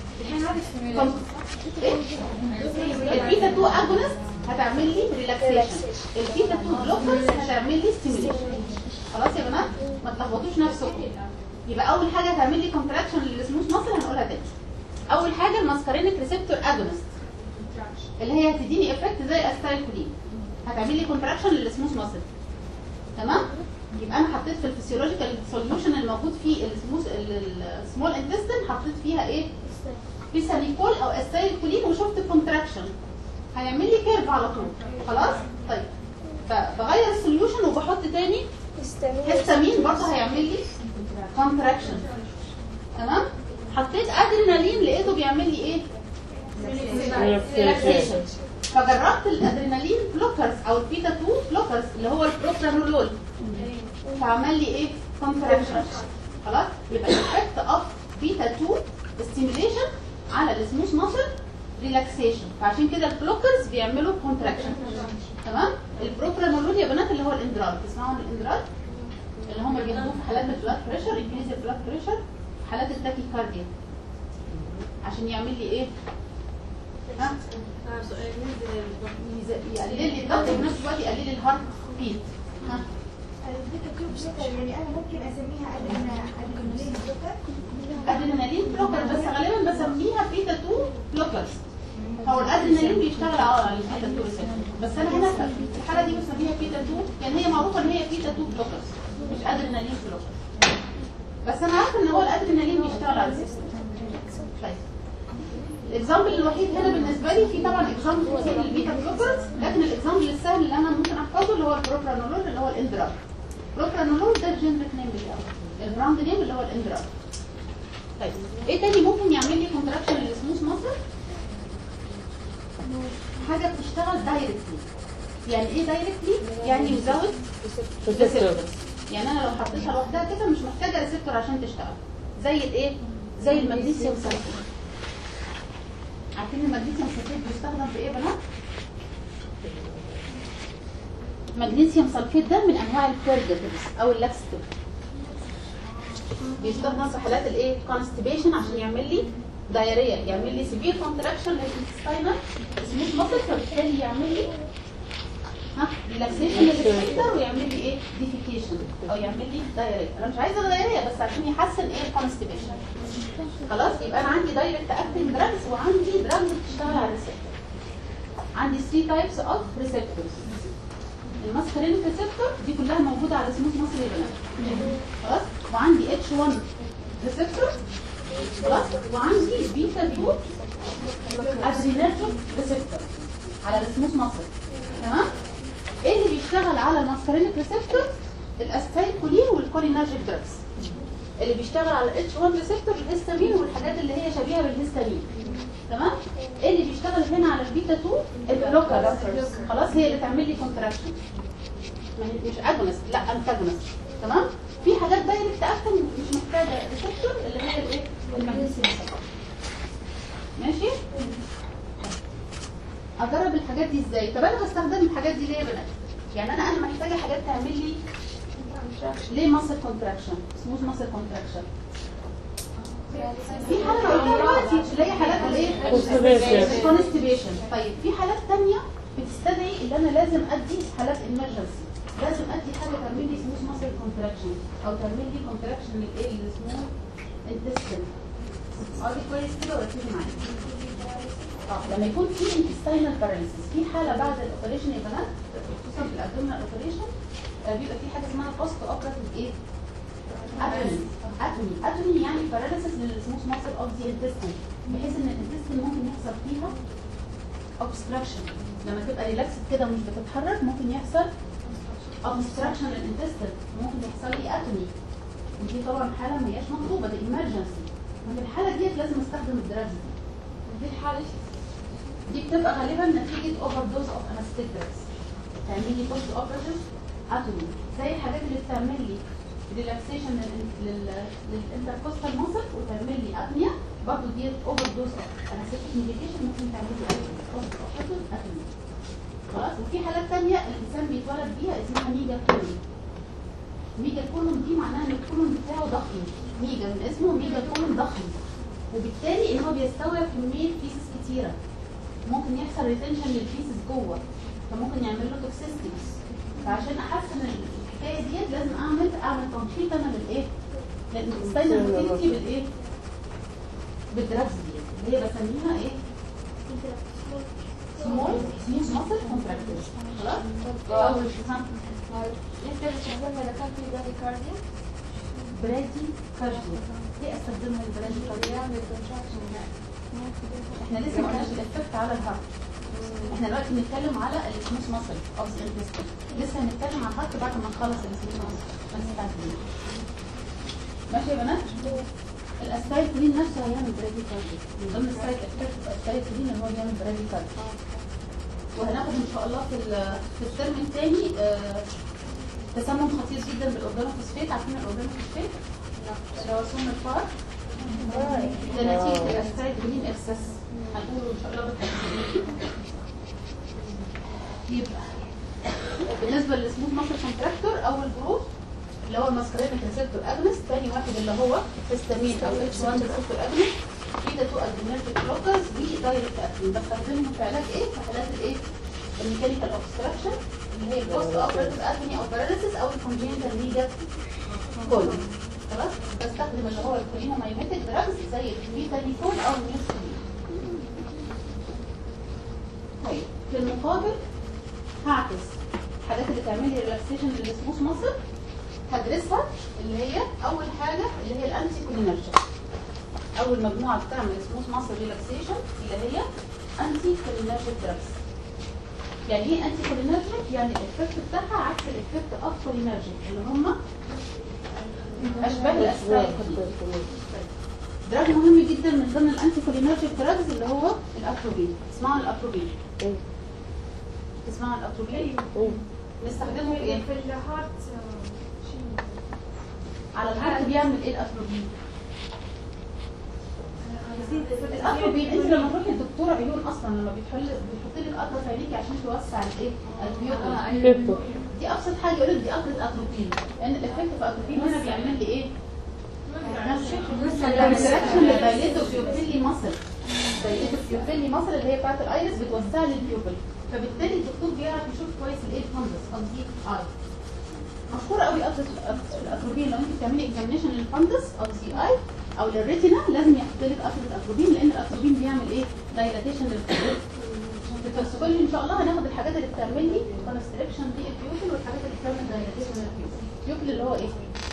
البيتا 2 اجونست هتعمل لي ريلاكسيشن البيتا 2 بلوكرز هتعمل لي ستيميوليشن خلاص يا بنات ما تلخبطوش نفسكم يبقى اول حاجه هتعمل لي كونتراكشن للسموث ماسل هنقولها تاني اول حاجه الماسكارينيك ريسبتور اجونست اللي هي هتديني افكت زي الاستايكولين هتعمل لي كونتراكشن للسموث ماسل تمام يبقى انا حطيت في الفسيولوجيكال سوليوشن الموجود في السموث السمول انتستين حطيت فيها ايه بيساليكول او استايكولين وشفت الكونتراكشن هيعمل لي كيرف على طول خلاص طيب فبغير السوليوشن وبحط تاني هيستامين برضه هيعمل لي كونتراكشن تمام حطيت ادرينالين لقيته بيعمل لي ايه ريلاكسيشن فجربت الادرينالين بلوكرز او البيتا 2 بلوكرز اللي هو البروبرانولول فعمل لي ايه كونتراكشن خلاص يبقى الايفكت اوف بيتا 2 ستيميوليشن على السموث ماسل ريلاكسيشن فعشان كده البلوكرز بيعملوا كونتراكشن تمام البروبرانولول يا بنات اللي هو الاندرال تسمعوا عن الاندرال اللي هم بياخدوه في حالات البلاد بريشر انكريز البلاد بريشر حالات التاكيكارديا عشان يعمل لي ايه ها يز- يقلل لي الضغط وفي نفس الوقت يقلل لي الهارت بيت ها البيتا تيوب بلوكر يعني انا ممكن اسميها ادرينا- ادرينالين بلوكر ادرينالين بلوكر بس غالبا بسميها بيتا 2 بلوكرز هو الادرينالين بيشتغل على البيتا 2 ريسبتور بس انا هنا في الحاله دي بسميها بيتا 2 يعني هي معروفه ان هي بيتا 2 بلوكرز مش ادرينالين بلوكر بس انا عارفه ان هو الادرينالين بيشتغل على السيستم طيب الاكزامبل الوحيد هنا بالنسبه لي في طبعا اكزامبل كتير للبيتا بلوكرز لكن الاكزامبل السهل اللي انا ممكن احفظه اللي هو البروبرانولول اللي هو الاندرال البروبرانولول ده الجنريك نيم بتاعه البراند نيم اللي هو الاندرال طيب ايه تاني ممكن يعمل لي كونتراكشن للسموث ماسل حاجه بتشتغل دايركتلي يعني ايه دايركتلي يعني يزود ريسبتورز يعني انا لو حطيتها لوحدها كده مش محتاجه ريسبتور عشان تشتغل زي الايه زي المغنيسيوم سلفيت عارفين المغنيسيوم سلفيت بيستخدم في ايه يا بنات مغنيسيوم سلفيت ده من انواع البيرجاتيفز او اللاكستيف بيستخدم في حالات الايه كونستيبيشن عشان يعمل لي دايريا يعمل لي سيفير كونتراكشن للانتستينال سموث ماسل فبالتالي يعمل لي ها ريلاكسيشن للسفنكتر ويعمل لي ايه ديفيكيشن او يعمل لي دايريا انا مش عايزه دايريا بس عشان يحسن ايه الكونستيبيشن خلاص يبقى انا عندي دايركت اكتنج دراجز وعندي دراجز بتشتغل على الريسبتور عندي 3 تايبس اوف ريسبتورز الماسكرينيك ريسبتور دي كلها موجوده على سموث ماسل يا بنات خلاص وعندي اتش 1 ريسبتور خلاص وعندي بيتا 2 ادرينرجيك ريسبتور على السموث ماسل تمام ايه اللي بيشتغل على الماسكرينيك ريسبتور الاستايكولين والكولينرجيك دراجز اللي بيشتغل على الاتش 1 ريسبتور الهستامين والحاجات اللي هي شبيهه بالهستامين تمام ايه اللي بيشتغل هنا على البيتا 2 البلوكر خلاص هي اللي تعمل لي كونتراكشن ما هي مش اجونست لا انتاجونست تمام في حاجات دايركت اكشن مش محتاجه ريسبتور اللي هي الايه المغنيسيوم ماشي اجرب الحاجات دي ازاي طب انا بستخدم الحاجات دي ليه يا بنات يعني انا انا محتاجه حاجات تعمل لي ليه ماسل كونتراكشن سموث ماسل كونتراكشن في حاله قلنا دلوقتي اللي هي حالات الايه Constipation. كونستيبيشن طيب في حالات تانية بتستدعي اللي انا لازم ادي حالات emergency لازم ادي حاجه تعمل لي سموث ماسل كونتراكشن او تعمل لي كونتراكشن للايه للسموث انتستين اقعدي كويس كده وركزي معايا اه لما يكون في intestinal paralysis في حاله بعد الاوبريشن يا بنات خصوصا في الابدومينال اوبريشن بيبقى في حاجه اسمها بوست اوبراتيف ايه اتومي اتومي اتومي يعني باراليسيس للسموث ماسل اوف ذا انتستين بحيث ان الانتستين ممكن يحصل فيها obstruction لما تبقى ريلاكسد كده ومش بتتحرك ممكن يحصل obstruction للانتستين ممكن يحصل لي اتومي ودي طبعا حاله ما هياش مطلوبه دي emergency وفي الحاله ديت لازم استخدم الدراجز دي دي الحالة دي بتبقى غالبا نتيجه اوفر دوز اوف انستيكرز تعمل لي بوست اوبراتيف اتومي زي الحاجات اللي بتعمل لي ريلاكسيشن للانتركوستال ماسل وتعمل لي ابنيا برضه دي اوفر دوز اوف انستيك ميديكيشن ممكن تعمل لي بوست اوبراتيف اتومي خلاص وفي حالات ثانيه الانسان بيتولد بيها اسمها ميجا كولون ميجا كولون دي معناها ان الكولون بتاعه ضخم ميجا من اسمه ميجا كولون ضخم وبالتالي ان هو بيستوعب كميه فيسز كتيره ممكن يحصل ريتنشن للفيسز جوه فممكن يعمل له توكسيستيز فعشان احسن الحكايه ديت لازم اعمل اعمل تنشيط انا للايه؟ للانتستينال موتيليتي بالايه؟ بالدراجز دي اللي هي بسميها ايه؟ سمول سموث ماسل كونتراكتيشن خلاص؟ اول ها انت بتستخدمها اذا كان في داري كارديا برادي كارديو ليه استخدمها البرادي كارديو؟ يعمل كونتراكشن احنا لسه ما قلناش الافكت على الهارت احنا دلوقتي بنتكلم على السموث ماسل اوف ذا انتستين لسه هنتكلم على الهارت بعد ما نخلص السموث ماسل ما تستعجلوش ماشي يا بنات الاسبايكولين نفسه هيعمل برادي كارديو من ضمن السايد افكت الاسبايكولين اللي هو بيعمل برادي كارديو وهناخد ان شاء الله في ال- في الترم الثاني آه، تسمم خطير جدا بالاورجانوفوسفات عارفين الاورجانوفوسفات اللي هو سم الفار ده نتيجه الاسيتايل كولين اكسس هنقوله ان شاء الله بالتفصيل يبقى بالنسبه للسموث ماسل كونتراكتور اول جروب اللي هو الماسكرينيك ريسبتور اجنس ثاني واحد اللي هو هيستامين او اتش 1 ريسبتور اجنس في ده تو ادرينرجيك بلوكرز دي دايركت اكشن بستخدمهم في علاج ايه؟ في حالات الايه؟ الميكانيكال اوبستراكشن اللي هي البوست اوبريتيف اجني او باراليسيس او الكونجنتال ميجا كولون خلاص بستخدم اللي هو الكولينومايميتيك دراجز زي الفيتاميكول او النيوستامين طيب في المقابل هعكس الحاجات اللي تعمل لي ريلاكسيشن للسموث ماسل هدرسها اللي هي اول حاجه اللي هي الانتي كولينرجيك اول مجموعه بتعمل سموث ماسل ريلاكسيشن اللي هي انتي كولينرجيك دراجز يعني ايه انتي كولينرجيك يعني الافكت بتاعها عكس الافكت اوف كولينرجيك اللي هم اشباه الاسفل دراج مهم جدا من ضمن الانتي كولينرجيك دراجز اللي هو الاتروبين اسمعوا الاتروبين تسمعوا الاتروبين نستخدمه في ايه في الهارت شيء على الهارت بيعمل ايه الاتروبين الاتروبين انت لما تروحي للدكتوره عيون اصلا لما بيحل بيحط لك قطره في عينيكي عشان توسع الايه البيوت دي ابسط حاجه يقول لك دي قطره اتروبين لان الافكت في اتروبين هنا بيعمل لي ايه كونتراكشن للدايليتو بيوبيلي ماسل دايليتو بيوبيلي ماسل اللي هي بتاعت الايرس بتوسع لي البيوبل فبالتالي الدكتور بيعرف يشوف كويس الايه الفندس او دي اي مشهوره قوي قطره في الاتروبين لو انت بتعملي اكزامينشن للفندس او سي اي او للريتنا لازم يحط لك قطره اتروبين لان الاتروبين بيعمل ايه دايلاتيشن للفندس في التوكسيكولوجي ان شاء الله هناخد الحاجات اللي بتعمل لي كونستريكشن دي البيوبل والحاجات اللي بتعمل دايلاتيشن للبيوبل البيوبل اللي هو ايه؟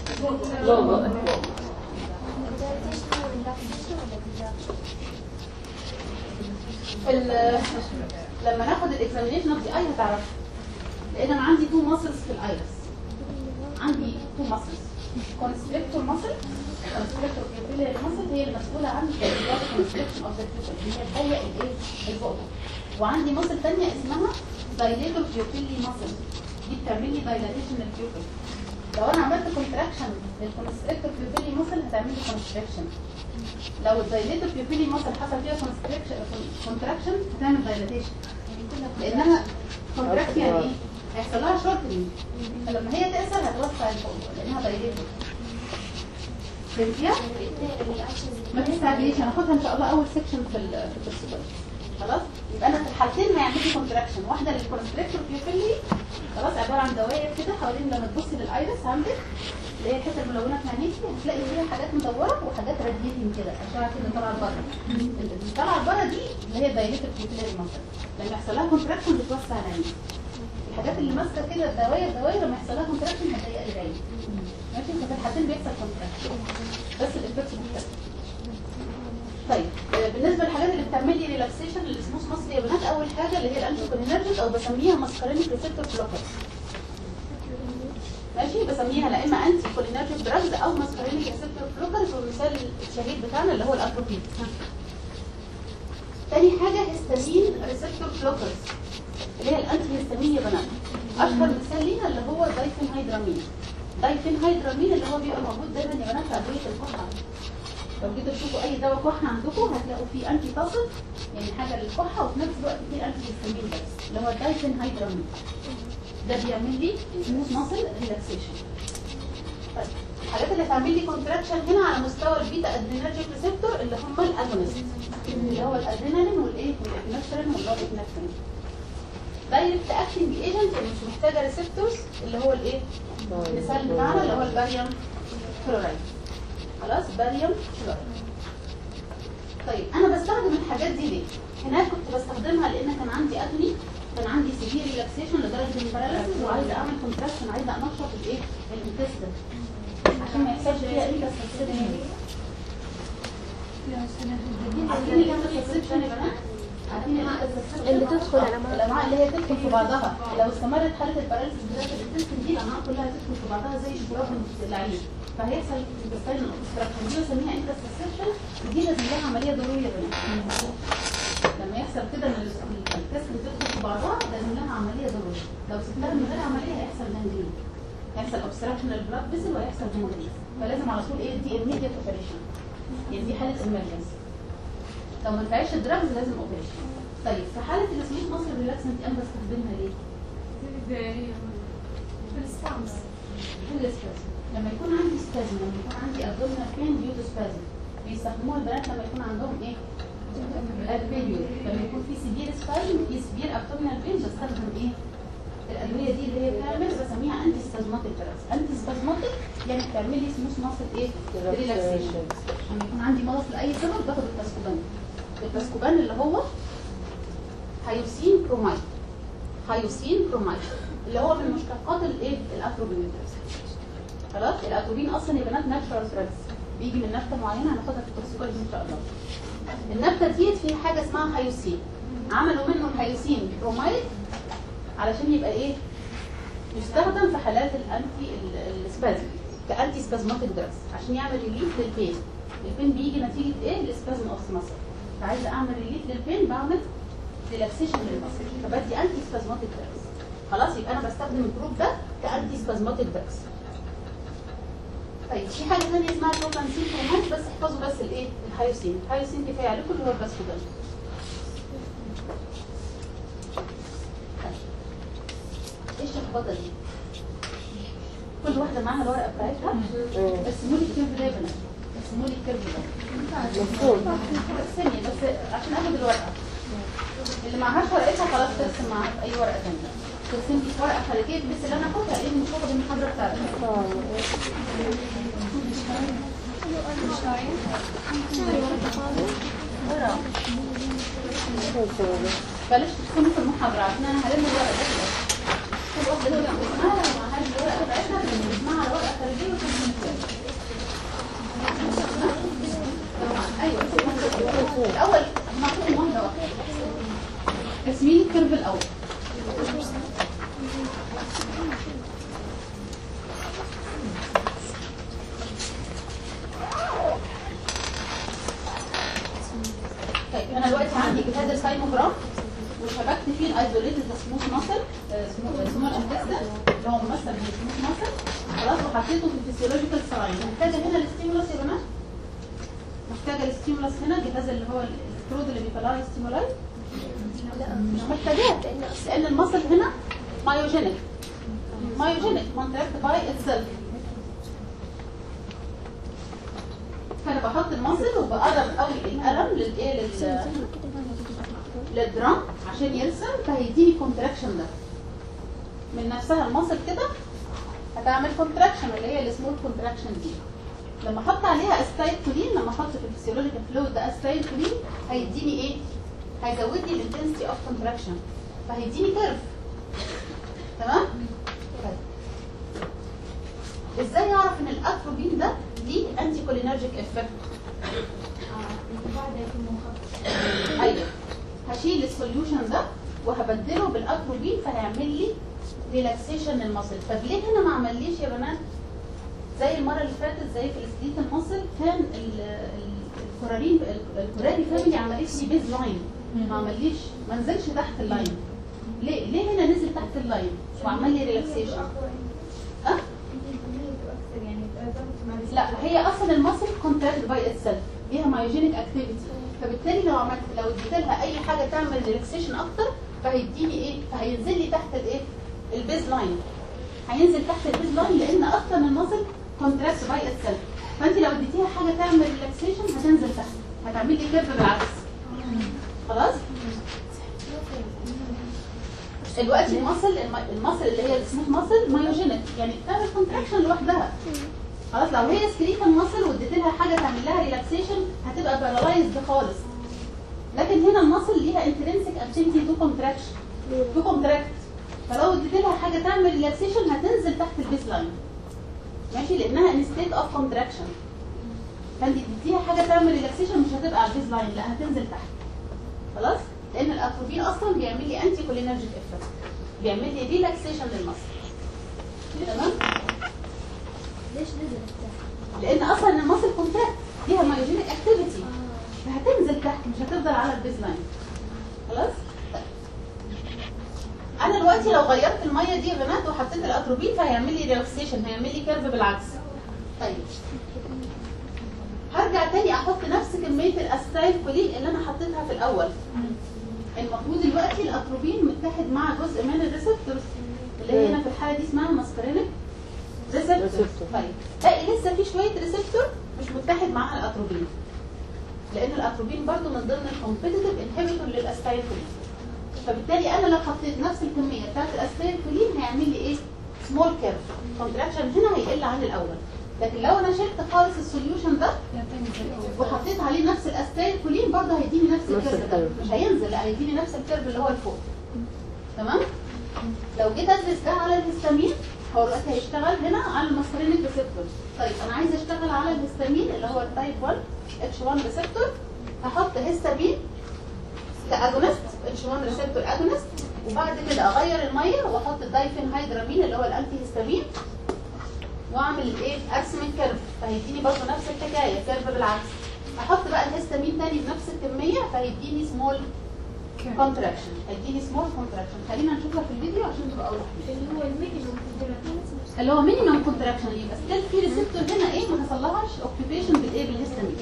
في ال- لما ناخد الاكزامينشن اوف دي اي هتعرفها لان انا عندي تو ماسلز في الايرس عندي تو ماسلز كونستريكتور ماسل كونستريكتور بيبيلاري ماسل هي المسؤوله عن الكونستريكشن اوف ذا بيوبل اللي هي تضيق الايه البؤبه وعندي ماسل ثانيه اسمها دايليتور بيوبيلي ماسل دي بتعمل لي دايلاتيشن للبيوبل لو انا عملت كونتراكشن للكونستريكتور بيوبيلي ماسل هتعمل لي كونستريكشن لو الدايليتور بيوبيلي ماسل حصل فيها كونستريكشن كونتراكشن هتعمل دايلاتيشن لانها كونتراكت يعني ايه؟ هيحصل لها شورتنج فلما هي تقصر هتوسع الفوق لانها دايليتور فهمتيها؟ ما تستعجليش هناخدها ان شاء الله اول سيكشن في ال في التوكسيكولوجي خلاص يبقى انا في الحالتين هيعمل لي كونتراكشن واحده للكونستريكتور بيوبيلي خلاص عباره عن دوائر كده حوالين لما تبصي للايرس عندك اللي هي الحته الملونه في عينيكي هتلاقي فيها حاجات مدوره وحاجات راديتنج كده اشعه كده طالعه لبره اللي طالعه لبره دي اللي هي دايليتد بيوبيلاري ماسل لما يحصل لها كونتراكشن بتوسع العين الحاجات اللي ماسكه كده الدوائر دوائر لما يحصل لها كونتراكشن هتضيق العين ماشي ففي الحالتين بيحصل كونتراكشن بس الافكت مختلف طيب آه، بالنسبه للحاجات اللي بتعمل لي ريلاكسيشن للسموث ماسل يا بنات اول حاجه اللي هي الانتيكولينرجيك او بسميها ماسكارينيك ريسبتور بلوكرز ماشي بسميها لا اما انتي كولينرجيك دراجز او ماسكارينيك ريسبتور بلوكرز والمثال الشهير بتاعنا اللي هو الاتروبين تاني حاجه هيستامين ريسبتور بلوكرز اللي هي الانتي هيستامين يا بنات اشهر مثال ليها اللي هو دايفين هيدرامين دايفين هيدرامين اللي هو بيبقى موجود دايما يا بنات في ادويه الكحه لو جيتوا تشوفوا اي دواء كحه عندكم هتلاقوا فيه انتي تصل يعني حاجه للكحه وفي نفس الوقت فيه انتي هيستامين بس اللي هو الدايفين هيدرامين ده بيعمل لي سموث ماسل ريلاكسيشن طيب الحاجات اللي تعمل لي كونتراكشن هنا على مستوى البيتا ادرينرجيك ريسبتور اللي هم الاجونست اللي هو الادرينالين والايه والابنفرين والنورابنفرين دايركت اكتنج ايجنت اللي مش محتاجه ريسبتورز اللي هو الايه المثال بتاعنا اللي هو الباريوم كلورايد خلاص باريوم كلورايد طيب انا بستخدم الحاجات دي ليه هناك كنت بستخدمها لان كان عندي اكني كان عندي سيفير ريلاكسيشن لدرجه الباراليسيس وعايزه اعمل كونتراكشن عايزه انشط الايه الانتستين عشان ما يحصلش فيها ايه عارفين اللي كانت السبشن يا بنات عارفين اللي تدخل الأمعاء. الامعاء اللي هي تدخل في بعضها لو استمرت حاله الباراليسيس بتاعت الانتستين دي الامعاء كلها تدخل في بعضها زي الشراب العين فهيحصل انتستين اوبستراكشن دي بسميها انتستين دي لازم لها عمليه ضروريه يا بنات لما يحصل كده ان التست بتدخل في بعضها لازم لها عمليه ضروريه لو سبتها من غير عمليه هيحصل جانجرين هيحصل اوبستراكشن للبلاد فيسل وهيحصل جانجرين فلازم على طول ايه دي immediate اوبريشن يعني دي حاله emergency لو ما نفعش الدراجز لازم اوبريشن طيب في حاله السميث مصر ريلاكسنت انا بستخدمها ليه؟ بالستامس في الاسبازم لما يكون عندي سبازم لما يكون عندي ابدومينال بين ديو تو سبازم بيستخدموها البنات لما يكون عندهم ايه؟ البيريود لما يكون في سيفير سبازم في سيفير ابدومينال بين بستخدم ايه؟ الادويه دي اللي هي بتعمل بسميها انتي سبازماتيك دراجز انتي سبازماتيك يعني بتعمل لي سموث ماسل ايه؟ ريلاكسيشن لما يكون عندي مرض لاي سبب باخد التاسكوبان التاسكوبان اللي هو هيوسين برومايد هيوسين برومايد اللي هو من مشتقات الايه الاتروبين خلاص الاتروبين اصلا يا بنات ناتشورال ثريدز بيجي من نبته معينه هناخدها في التوكسيكولوجي ان شاء الله النبته ديت فيها حاجه اسمها هيوسين عملوا منه الهيوسين برومايد علشان يبقى ايه يستخدم في حالات الانتي السبازم كانتي سبازماتيك دراجز عشان يعمل ريليف للبين البين بيجي نتيجه ايه السبازم اوف مصر فعايزه اعمل ريليف للبين بعمل ريلاكسيشن للمصل فبدي انتي سبازماتيك دراجز خلاص يبقى انا بستخدم الجروب ده كانتي سبازماتيك دراجز طيب في حاجه ثانيه اسمها بروبانسين هرمون بس احفظوا بس الايه الهايوسين الهايوسين كفايه عليكم اللي هو الباسكودان ايش الخبطه دي كل واحده معاها الورقه بتاعتها قسموا لي الكيرف ده يا بنات قسموا لي الكيرف ده مفهوم قسمي بس عشان اخد الورقه اللي معهاش ورقتها خلاص ترسم معاها في اي ورقه ثانيه ترسم لي في ورقه خارجيه بس اللي انا هاخدها لان مش هاخد المحاضره بتاعتها ورقه بلاش ترسموا في المحاضره عشان انا هلم الورقه ده كده كل واحده ترسم اسمها لو معهاش الورقه بتاعتها ترسمها على ورقه خارجيه وترسم فيها ايوه الاول هناخد واحده واحده تسمين الكيرف الاول طيب انا دلوقتي عندي جهاز السايموجراف وشبكت فيه الايزوليتد سموث ماسل سمول انتستين اللي هو ممثل بالسموث ماسل خلاص وحطيته في الفسيولوجيكال سلاين محتاجه هنا الاستيمولس يا بنات محتاجه الاستيمولس هنا الجهاز اللي هو الكرود اللي بيطلع لي ستيمولاي مش محتاجاه لان المصل هنا مايوجينيك مايوجينيك كونتراكت باي اتسيلف فانا بحط المصل وبقرب قوي القلم للايه لل للدرام عشان يرسم فهيديني كونتراكشن ده من نفسها المصل كده هتعمل كونتراكشن اللي هي السمول كونتراكشن دي لما احط عليها استايل كولين لما احط في الفسيولوجيكال فلويد ده استايل كولين هيديني ايه هيزود لي الانتنسيتي اوف كونتراكشن فهيديني كيرف تمام طيب. ازاي اعرف ان الاتروبين ده ليه انتي كولينرجيك افكت بعد يكون مخفف ايوه هشيل السوليوشن ده وهبدله بالاتروبين فهيعمل لي ريلاكسيشن للمصل طب ليه هنا ما عمليش يا بنات زي المره اللي فاتت زي في السليت المصل كان ال- ال- الكورارين الكوراري فاميلي عملت لي بيز لاين ما عمليش ما نزلش تحت اللاين ليه ليه هنا نزل تحت اللاين وعمل لي ريلاكسيشن ها اكثر يعني ضغط مع لا هي اصلا المصل كونتراكت باي اتسيلف ليها مايوجينيك اكتيفيتي فبالتالي لو عملت لو اديت لها اي حاجه تعمل ريلاكسيشن اكتر فهيديني ايه فهينزل لي تحت الايه البيز لاين هينزل تحت البيز لاين لان اصلا المصل كونتراكت باي اتسيلف فانت لو اديتيها حاجه تعمل ريلاكسيشن هتنزل تحت هتعمل لي كيرف بالعكس خلاص دلوقتي المصل الم- المصل اللي هي السموث مصل مايوجينيك يعني بتعمل كونتراكشن لوحدها خلاص لو هي سكريتال مصل واديت لها حاجه تعمل لها ريلاكسيشن هتبقى بارالايزد خالص لكن هنا المصل ليها انترنسك اكتيفيتي تو كونتراكشن تو كونتراكت فلو اديت لها حاجه تعمل ريلاكسيشن هتنزل تحت البيس لاين ماشي لانها ان ستيت اوف كونتراكشن فانت اديتيها حاجه تعمل ريلاكسيشن مش هتبقى على البيس لاين لا هتنزل تحت خلاص لان الاتروبين اصلا بيعمل لي انتي كولينرجيك افكت بيعمل لي ريلاكسيشن للمصل تمام ليش نزلت تحت؟ لان اصلا المصل كونتراكت ليها مايوجينيك اكتيفيتي فهتنزل تحت مش هتفضل على البيز لاين خلاص طيب. انا دلوقتي لو غيرت الميه دي يا بنات وحطيت الاتروبين فهيعمل لي ريلاكسيشن هيعمل لي كيرف بالعكس طيب هرجع تاني احط نفس كميه الاستايل كولين اللي انا حطيتها في الاول المفروض دلوقتي الاتروبين متحد مع جزء من الريسبتورز اللي هي هنا في الحاله دي اسمها ماسكرينيك ريسبتور ريسبتور. طيب باقي لسه في شويه ريسبتور مش متحد مع الاتروبين لان الاتروبين برضو من ضمن الكومبيتيتيف انهبيتور للاستايل كولين فبالتالي انا لو حطيت نفس الكميه بتاعت الاستايل كولين هيعمل لي ايه سمول كيرف كونتراكشن هنا هيقل عن الاول لكن لو انا شلت خالص السوليوشن ده وحطيت عليه نفس الاستايل كولين برضه هيديني نفس نفس الكيرف ده الكيرف. مش هينزل لا هيديني نفس الكيرف اللي هو الفوق تمام لو جيت ادرس ده على الهستامين هو دلوقتي هيشتغل هنا على الماسكرينيك ريسبتور طيب انا عايزه اشتغل على الهستامين اللي هو التايب 1 اتش 1 ريسبتور هحط هستامين كاجونست اتش 1 ريسبتور اجونست وبعد كده اغير الميه واحط الدايفين هيدرامين اللي هو الانتي هستامين واعمل الايه ارسم الكيرف فهيديني برضه نفس الحكايه كيرف بالعكس احط بقى الهستامين تاني بنفس الكميه فهيديني سمول كونتراكشن هيديني سمول كونتراكشن خلينا نشوفها في الفيديو عشان تبقى اوضح اللي هو المينيموم كونتراكشن اللي هو مينيمم كونتراكشن يبقى ستيل في ريسبتور هنا ايه ما حصلهاش اوكيبيشن بالايه بالهستامين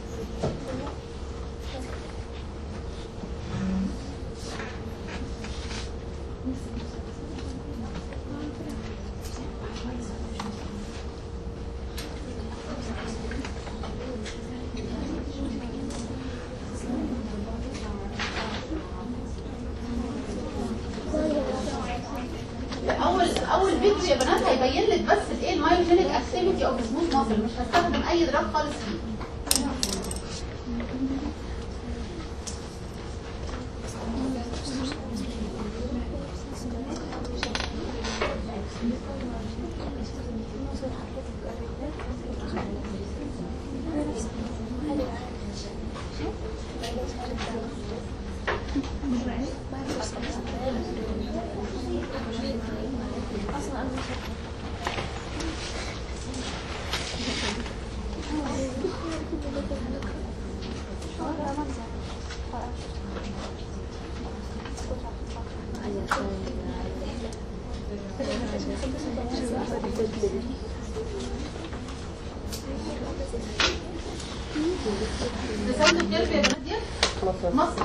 اول اول فيديو يا بنات هيبين لك بس الايه المايوجينيك اكتيفيتي اوف سموث ماسل مش هستخدم اي دراج خالص فيه رسمت الكيرف يا بنات دي مصر مصر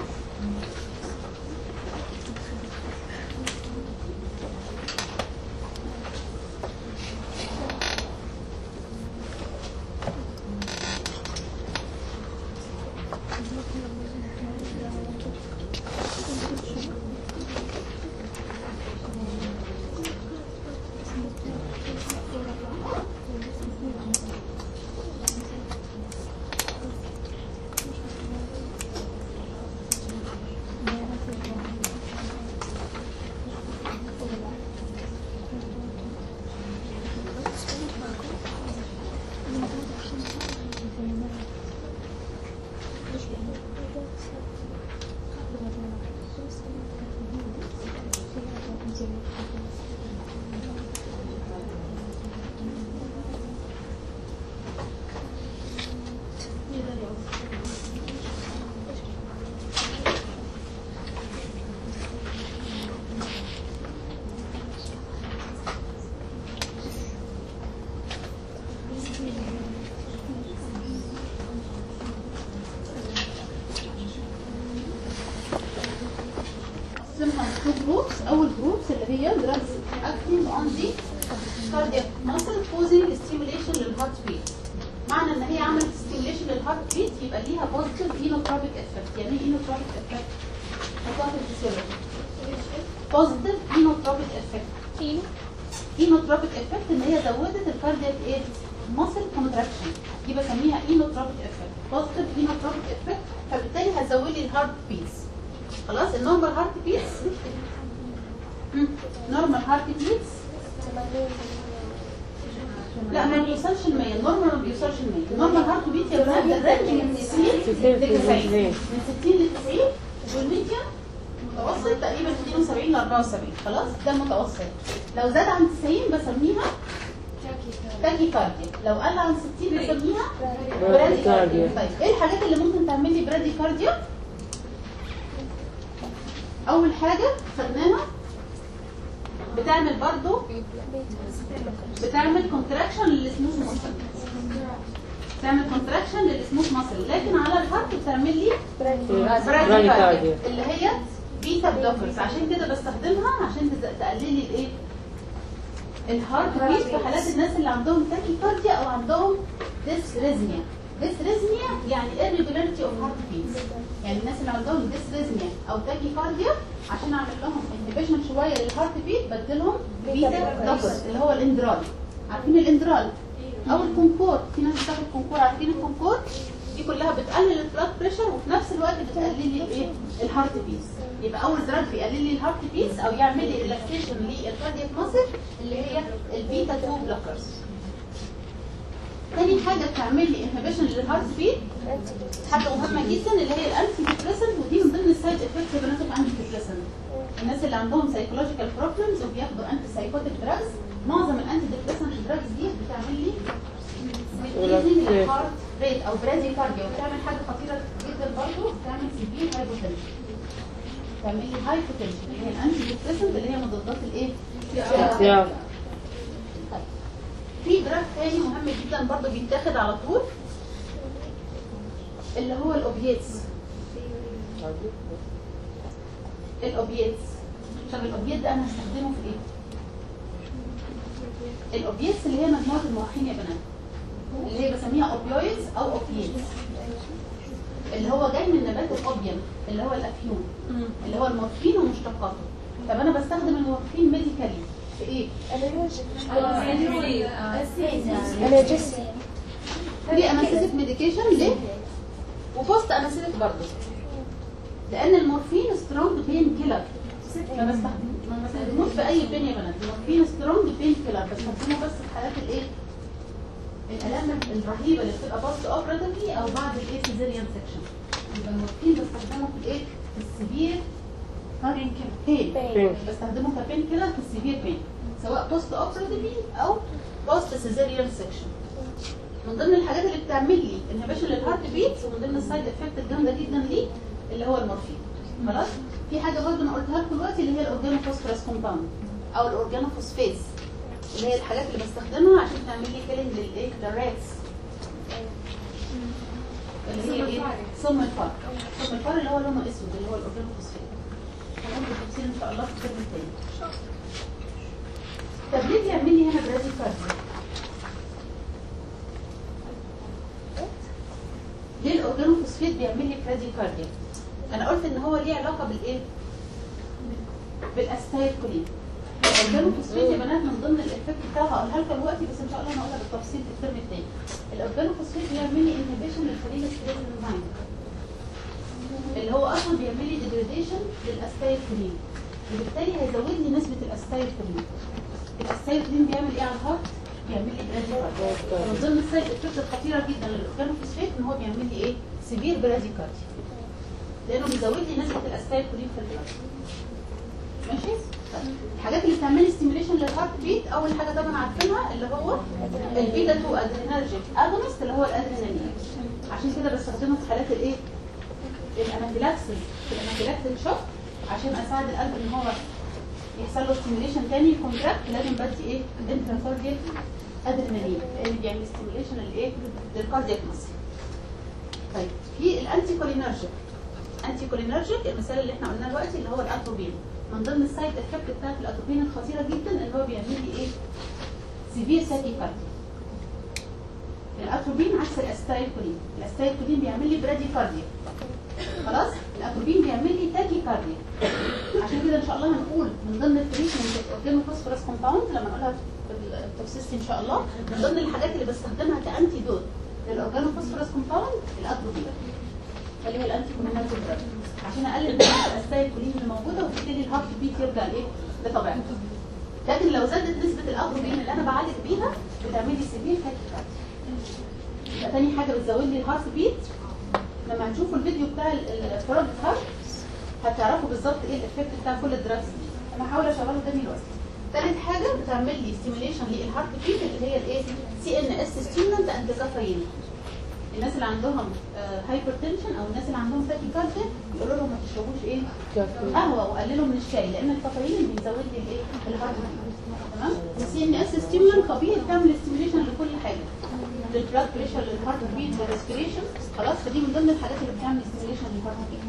قسمها تو جروبس اول جروبس اللي هي drugs acting on the cardiac muscle causing stimulation للهارت بيت معنى ان هي عملت stimulation للهارت بيت يبقى ليها positive inotropic effect يعني ايه inotropic effect؟ حطها في الفسيولوجي positive inotropic effect inotropic effect ان هي زودت الكاردياك ايه؟ muscle contraction دي بسميها inotropic effect positive inotropic effect فبالتالي هتزود لي الهارت بيتس خلاص النورمال هارت بيتس نورمال هارت بيتس لا ما بيوصلش ال 100 النورمال ما بيوصلش ال 100 النورمال هارت بيت يا بنات الرينج من 60 ل 90 من 60 ل 90 والميديان متوسط تقريبا 72 ل 74 خلاص ده المتوسط لو زاد عن 90 بسميها تاكي كارديا لو قل عن 60 بسميها برادي كارديا طيب ايه الحاجات اللي ممكن تعمل لي برادي كارديا اول حاجه خدناها بتعمل برضو بتعمل كونتراكشن للسموث ماسل بتعمل كونتراكشن للسموث ماسل لكن على الهارت بتعمل لي براديكارديا اللي هي بيتا بلوكرز عشان كده بستخدمها عشان تز- تقللي الايه الهارت بيت في حالات الناس اللي عندهم تاكيكارديا او عندهم ديسريزميا ديسريزميا يعني irregularity of heart beats يعني الناس اللي عندهم ديسريزميا او تاكيكارديا عشان اعمل لهم انهبيشن شويه للهارت بيت بدلهم بيتا بلوكرز اللي هو الاندرال عارفين الاندرال او الكونكور في ناس بتاخد كونكور عارفين الكونكور دي كلها بتقلل البلاد بريشر وفي نفس الوقت بتقلل لي الايه الهارت بيس يبقى اول دراج بيقلل لي الهارت بيس او يعمل لي ريلاكسيشن للكاردياك ماسل اللي هي البيتا 2 بلوكرز تاني حاجه بتعمل لي انهبيشن للهارت بيت حاجه مهمه جدا اللي هي الانتي ديبريسنت ودي من ضمن السايد افكتس بنات الانتي ديبريسنت الناس اللي عندهم سايكولوجيكال بروبلمز وبياخدوا انتي سايكوتيك دراجز معظم الانتي ديبريسنت دراجز دي بتعمل لي increasing الهارت ريت او برازي كارديو وبتعمل حاجه خطيره جدا برضه بتعمل سيفير هايبوتنشن بتعمل لي هايبوتنشن اللي هي الانتي ديبريسنت اللي هي مضادات الايه؟ يا طيب. في دراج تاني مهم جدا برضه بيتاخد على طول اللي هو الاوبيتس الاوبيتس طب الاوبيت ده انا هستخدمه في ايه؟ الاوبيتس اللي هي مجموعه الموحين يا بنات اللي هي بسميها اوبيويدز او اوبيتس اللي هو جاي من نبات الاوبيوم اللي هو الافيون اللي هو المورفين ومشتقاته طب انا بستخدم المورفين ميديكالي في ايه؟ انا جسمي بري انستيك ميديكيشن ليه؟ وبوست انستيك برضه لان المورفين سترونج بين كيلر ما بستخدم ما بستخدموش في اي بين يا بنات المورفين سترونج بين كيلر بستخدمه بس في حالات الايه؟ الالام الرهيبه اللي بتبقى بوست اوبراتيفلي او بعد الايه سيزيريان سكشن يبقى المورفين بستخدمه في الايه؟ في السيفير بين بين. بستخدمه كبين كيلر في السيفير بين سواء بوست اوبراتيفلي او بوست سيزيريان سكشن من ضمن الحاجات اللي بتعمل لي انهبيشن للهارت بيت ومن ضمن السايد افكت الجامده جدا ليه اللي هو المورفين خلاص في حاجه برضه انا قلتها لكم دلوقتي اللي هي الاورجانوفوسفورس كومباوند او الاورجانوفوسفيز اللي هي الحاجات اللي بستخدمها عشان تعمل لي كيلينج للايه للراتس اللي هي ايه سم الفار سم الفار اللي هو لونه اسود اللي هو الاورجانوفوسفيز هنقول بالتفصيل ان شاء الله في الترم الثاني طب ليه بيعمل لي هنا برازي كارديو ليه الاورجانوفوسفيت بيعمل لي براديكارديا انا قلت ان هو ليه علاقه بالايه بالاستايكولين الاورجانوفوسفيت يا بنات من ضمن الافكت بتاعها هقولها لكم دلوقتي بس ان شاء الله هنقولها بالتفصيل في الترم الثاني الاورجانوفوسفيت بيعمل لي انهبيشن للفريق ستريس انزيم اللي هو اصلا بيعمل لي ديجريديشن للاستايكولين وبالتالي هيزود لي نسبه الاستايكولين الاستايكولين بيعمل ايه على الهارت بيعمل لي براديكارديا من ضمن السايد افكت الخطيره جدا للاورجانوفوسفيت ان هو بيعمل لي ايه سيفير براديكارديا لانه بيزود لي نسبه الاستايكولين في البلد ماشي طيب. الحاجات اللي بتعمل لي ستيميوليشن للهارت بيت اول حاجه طبعا عارفينها اللي هو البيتا 2 ادرينرجيك اجونست اللي هو الادرينالين عشان كده بستخدمه في حالات الايه الانافيلاكسس في الانافيلاكسس شوك عشان اساعد القلب ان هو يحصل له ستيميوليشن تاني كونتراكت لازم بدي ايه انتراكارديك ادرينالين لان بيعمل ستيميوليشن للايه للكاردياك ماسل طيب في الانتي كولينرجيك انتي كولينرجيك المثال اللي احنا قلناه دلوقتي اللي هو الاتروبين من ضمن السايد افكت بتاعت الاتروبين الخطيره جدا اللي هو بيعمل لي ايه سيفير تاكيكارديا الاتروبين عكس الاستايكولين الاستايكولين بيعمل لي براديكارديا خلاص الاتروبين بيعمل لي تاكيكارديا عشان كده ان شاء الله هنقول من ضمن التريتمنت الاورجانوفوسفورس كومباوند لما نقولها في التوكسيستي ان شاء الله من ضمن الحاجات اللي بستخدمها كانتي دوت للاورجانوفوسفورس كومباوند الاتروبين اللي هي الانتي كوميناتيف دراج عشان اقلل نسبه الاستايكولين اللي موجوده وتبتدي الهارت بيت يرجع لايه لطبيعته لكن لو زادت نسبه الاتروبين اللي انا بعالج بيها بتعمل لي سيفير تاكيكارديا يبقى تاني حاجه بتزود لي الهارت بيت لما هنشوفوا الفيديو بتاع الفراغ هارت هتعرفوا بالظبط ايه الافكت بتاع كل الدراجز دي انا هحاول اشغله تاني دلوقتي تالت حاجه بتعمل لي ستيميوليشن للهارت بيت اللي هي الايه سي ان اس ستيمولانت اند كافيين الناس اللي عندهم هايبرتنشن او الناس اللي عندهم تاكيكارديا يقولوا لهم ما تشربوش ايه قهوه وقللوا من الشاي لان الكافيين اللي بيزود لي الايه الهارت ريت تمام السي ان اس ستيمولان طبيعي بتعمل ستيميوليشن لكل حاجه للبلاد بريشر للهارت بيت للريسبيريشن خلاص فدي من ضمن الحاجات اللي بتعمل ستيميوليشن للهارت بيت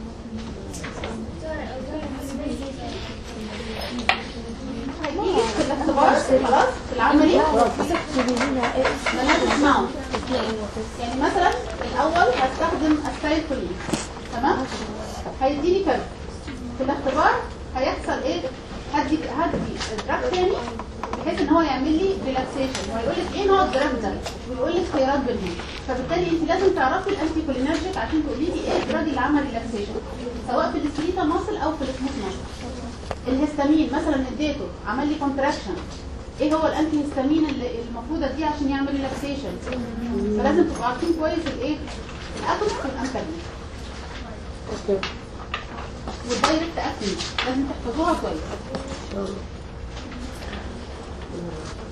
هيجي في الاختبار خلاص في العملي ملاك تسمعوا يعني مثلا الاول هستخدم السايكولين تمام هيديني كذا في الاختبار هيحصل ايه هدي هدي دراج تاني بحيث ان هو يعمل لي ريلاكسيشن وهيقول لك ايه نوع الدراج ده ويقول لك خيارات بينهم فبالتالي انت لازم تعرفي الانتي كولينرجيك عشان تقولي لي ايه الدراج اللي عمل ريلاكسيشن سواء في السليتا ماسل او في السموث ماسل الهستامين مثلا اديته عمل لي كونتراكشن ايه هو الانتي هستامين اللي المفروض اديه عشان يعمل ريلاكسيشن فلازم تبقوا عارفين كويس الايه الاكوس والامبالين اوكي والدايركت اكتنج لازم تحفظوها كويس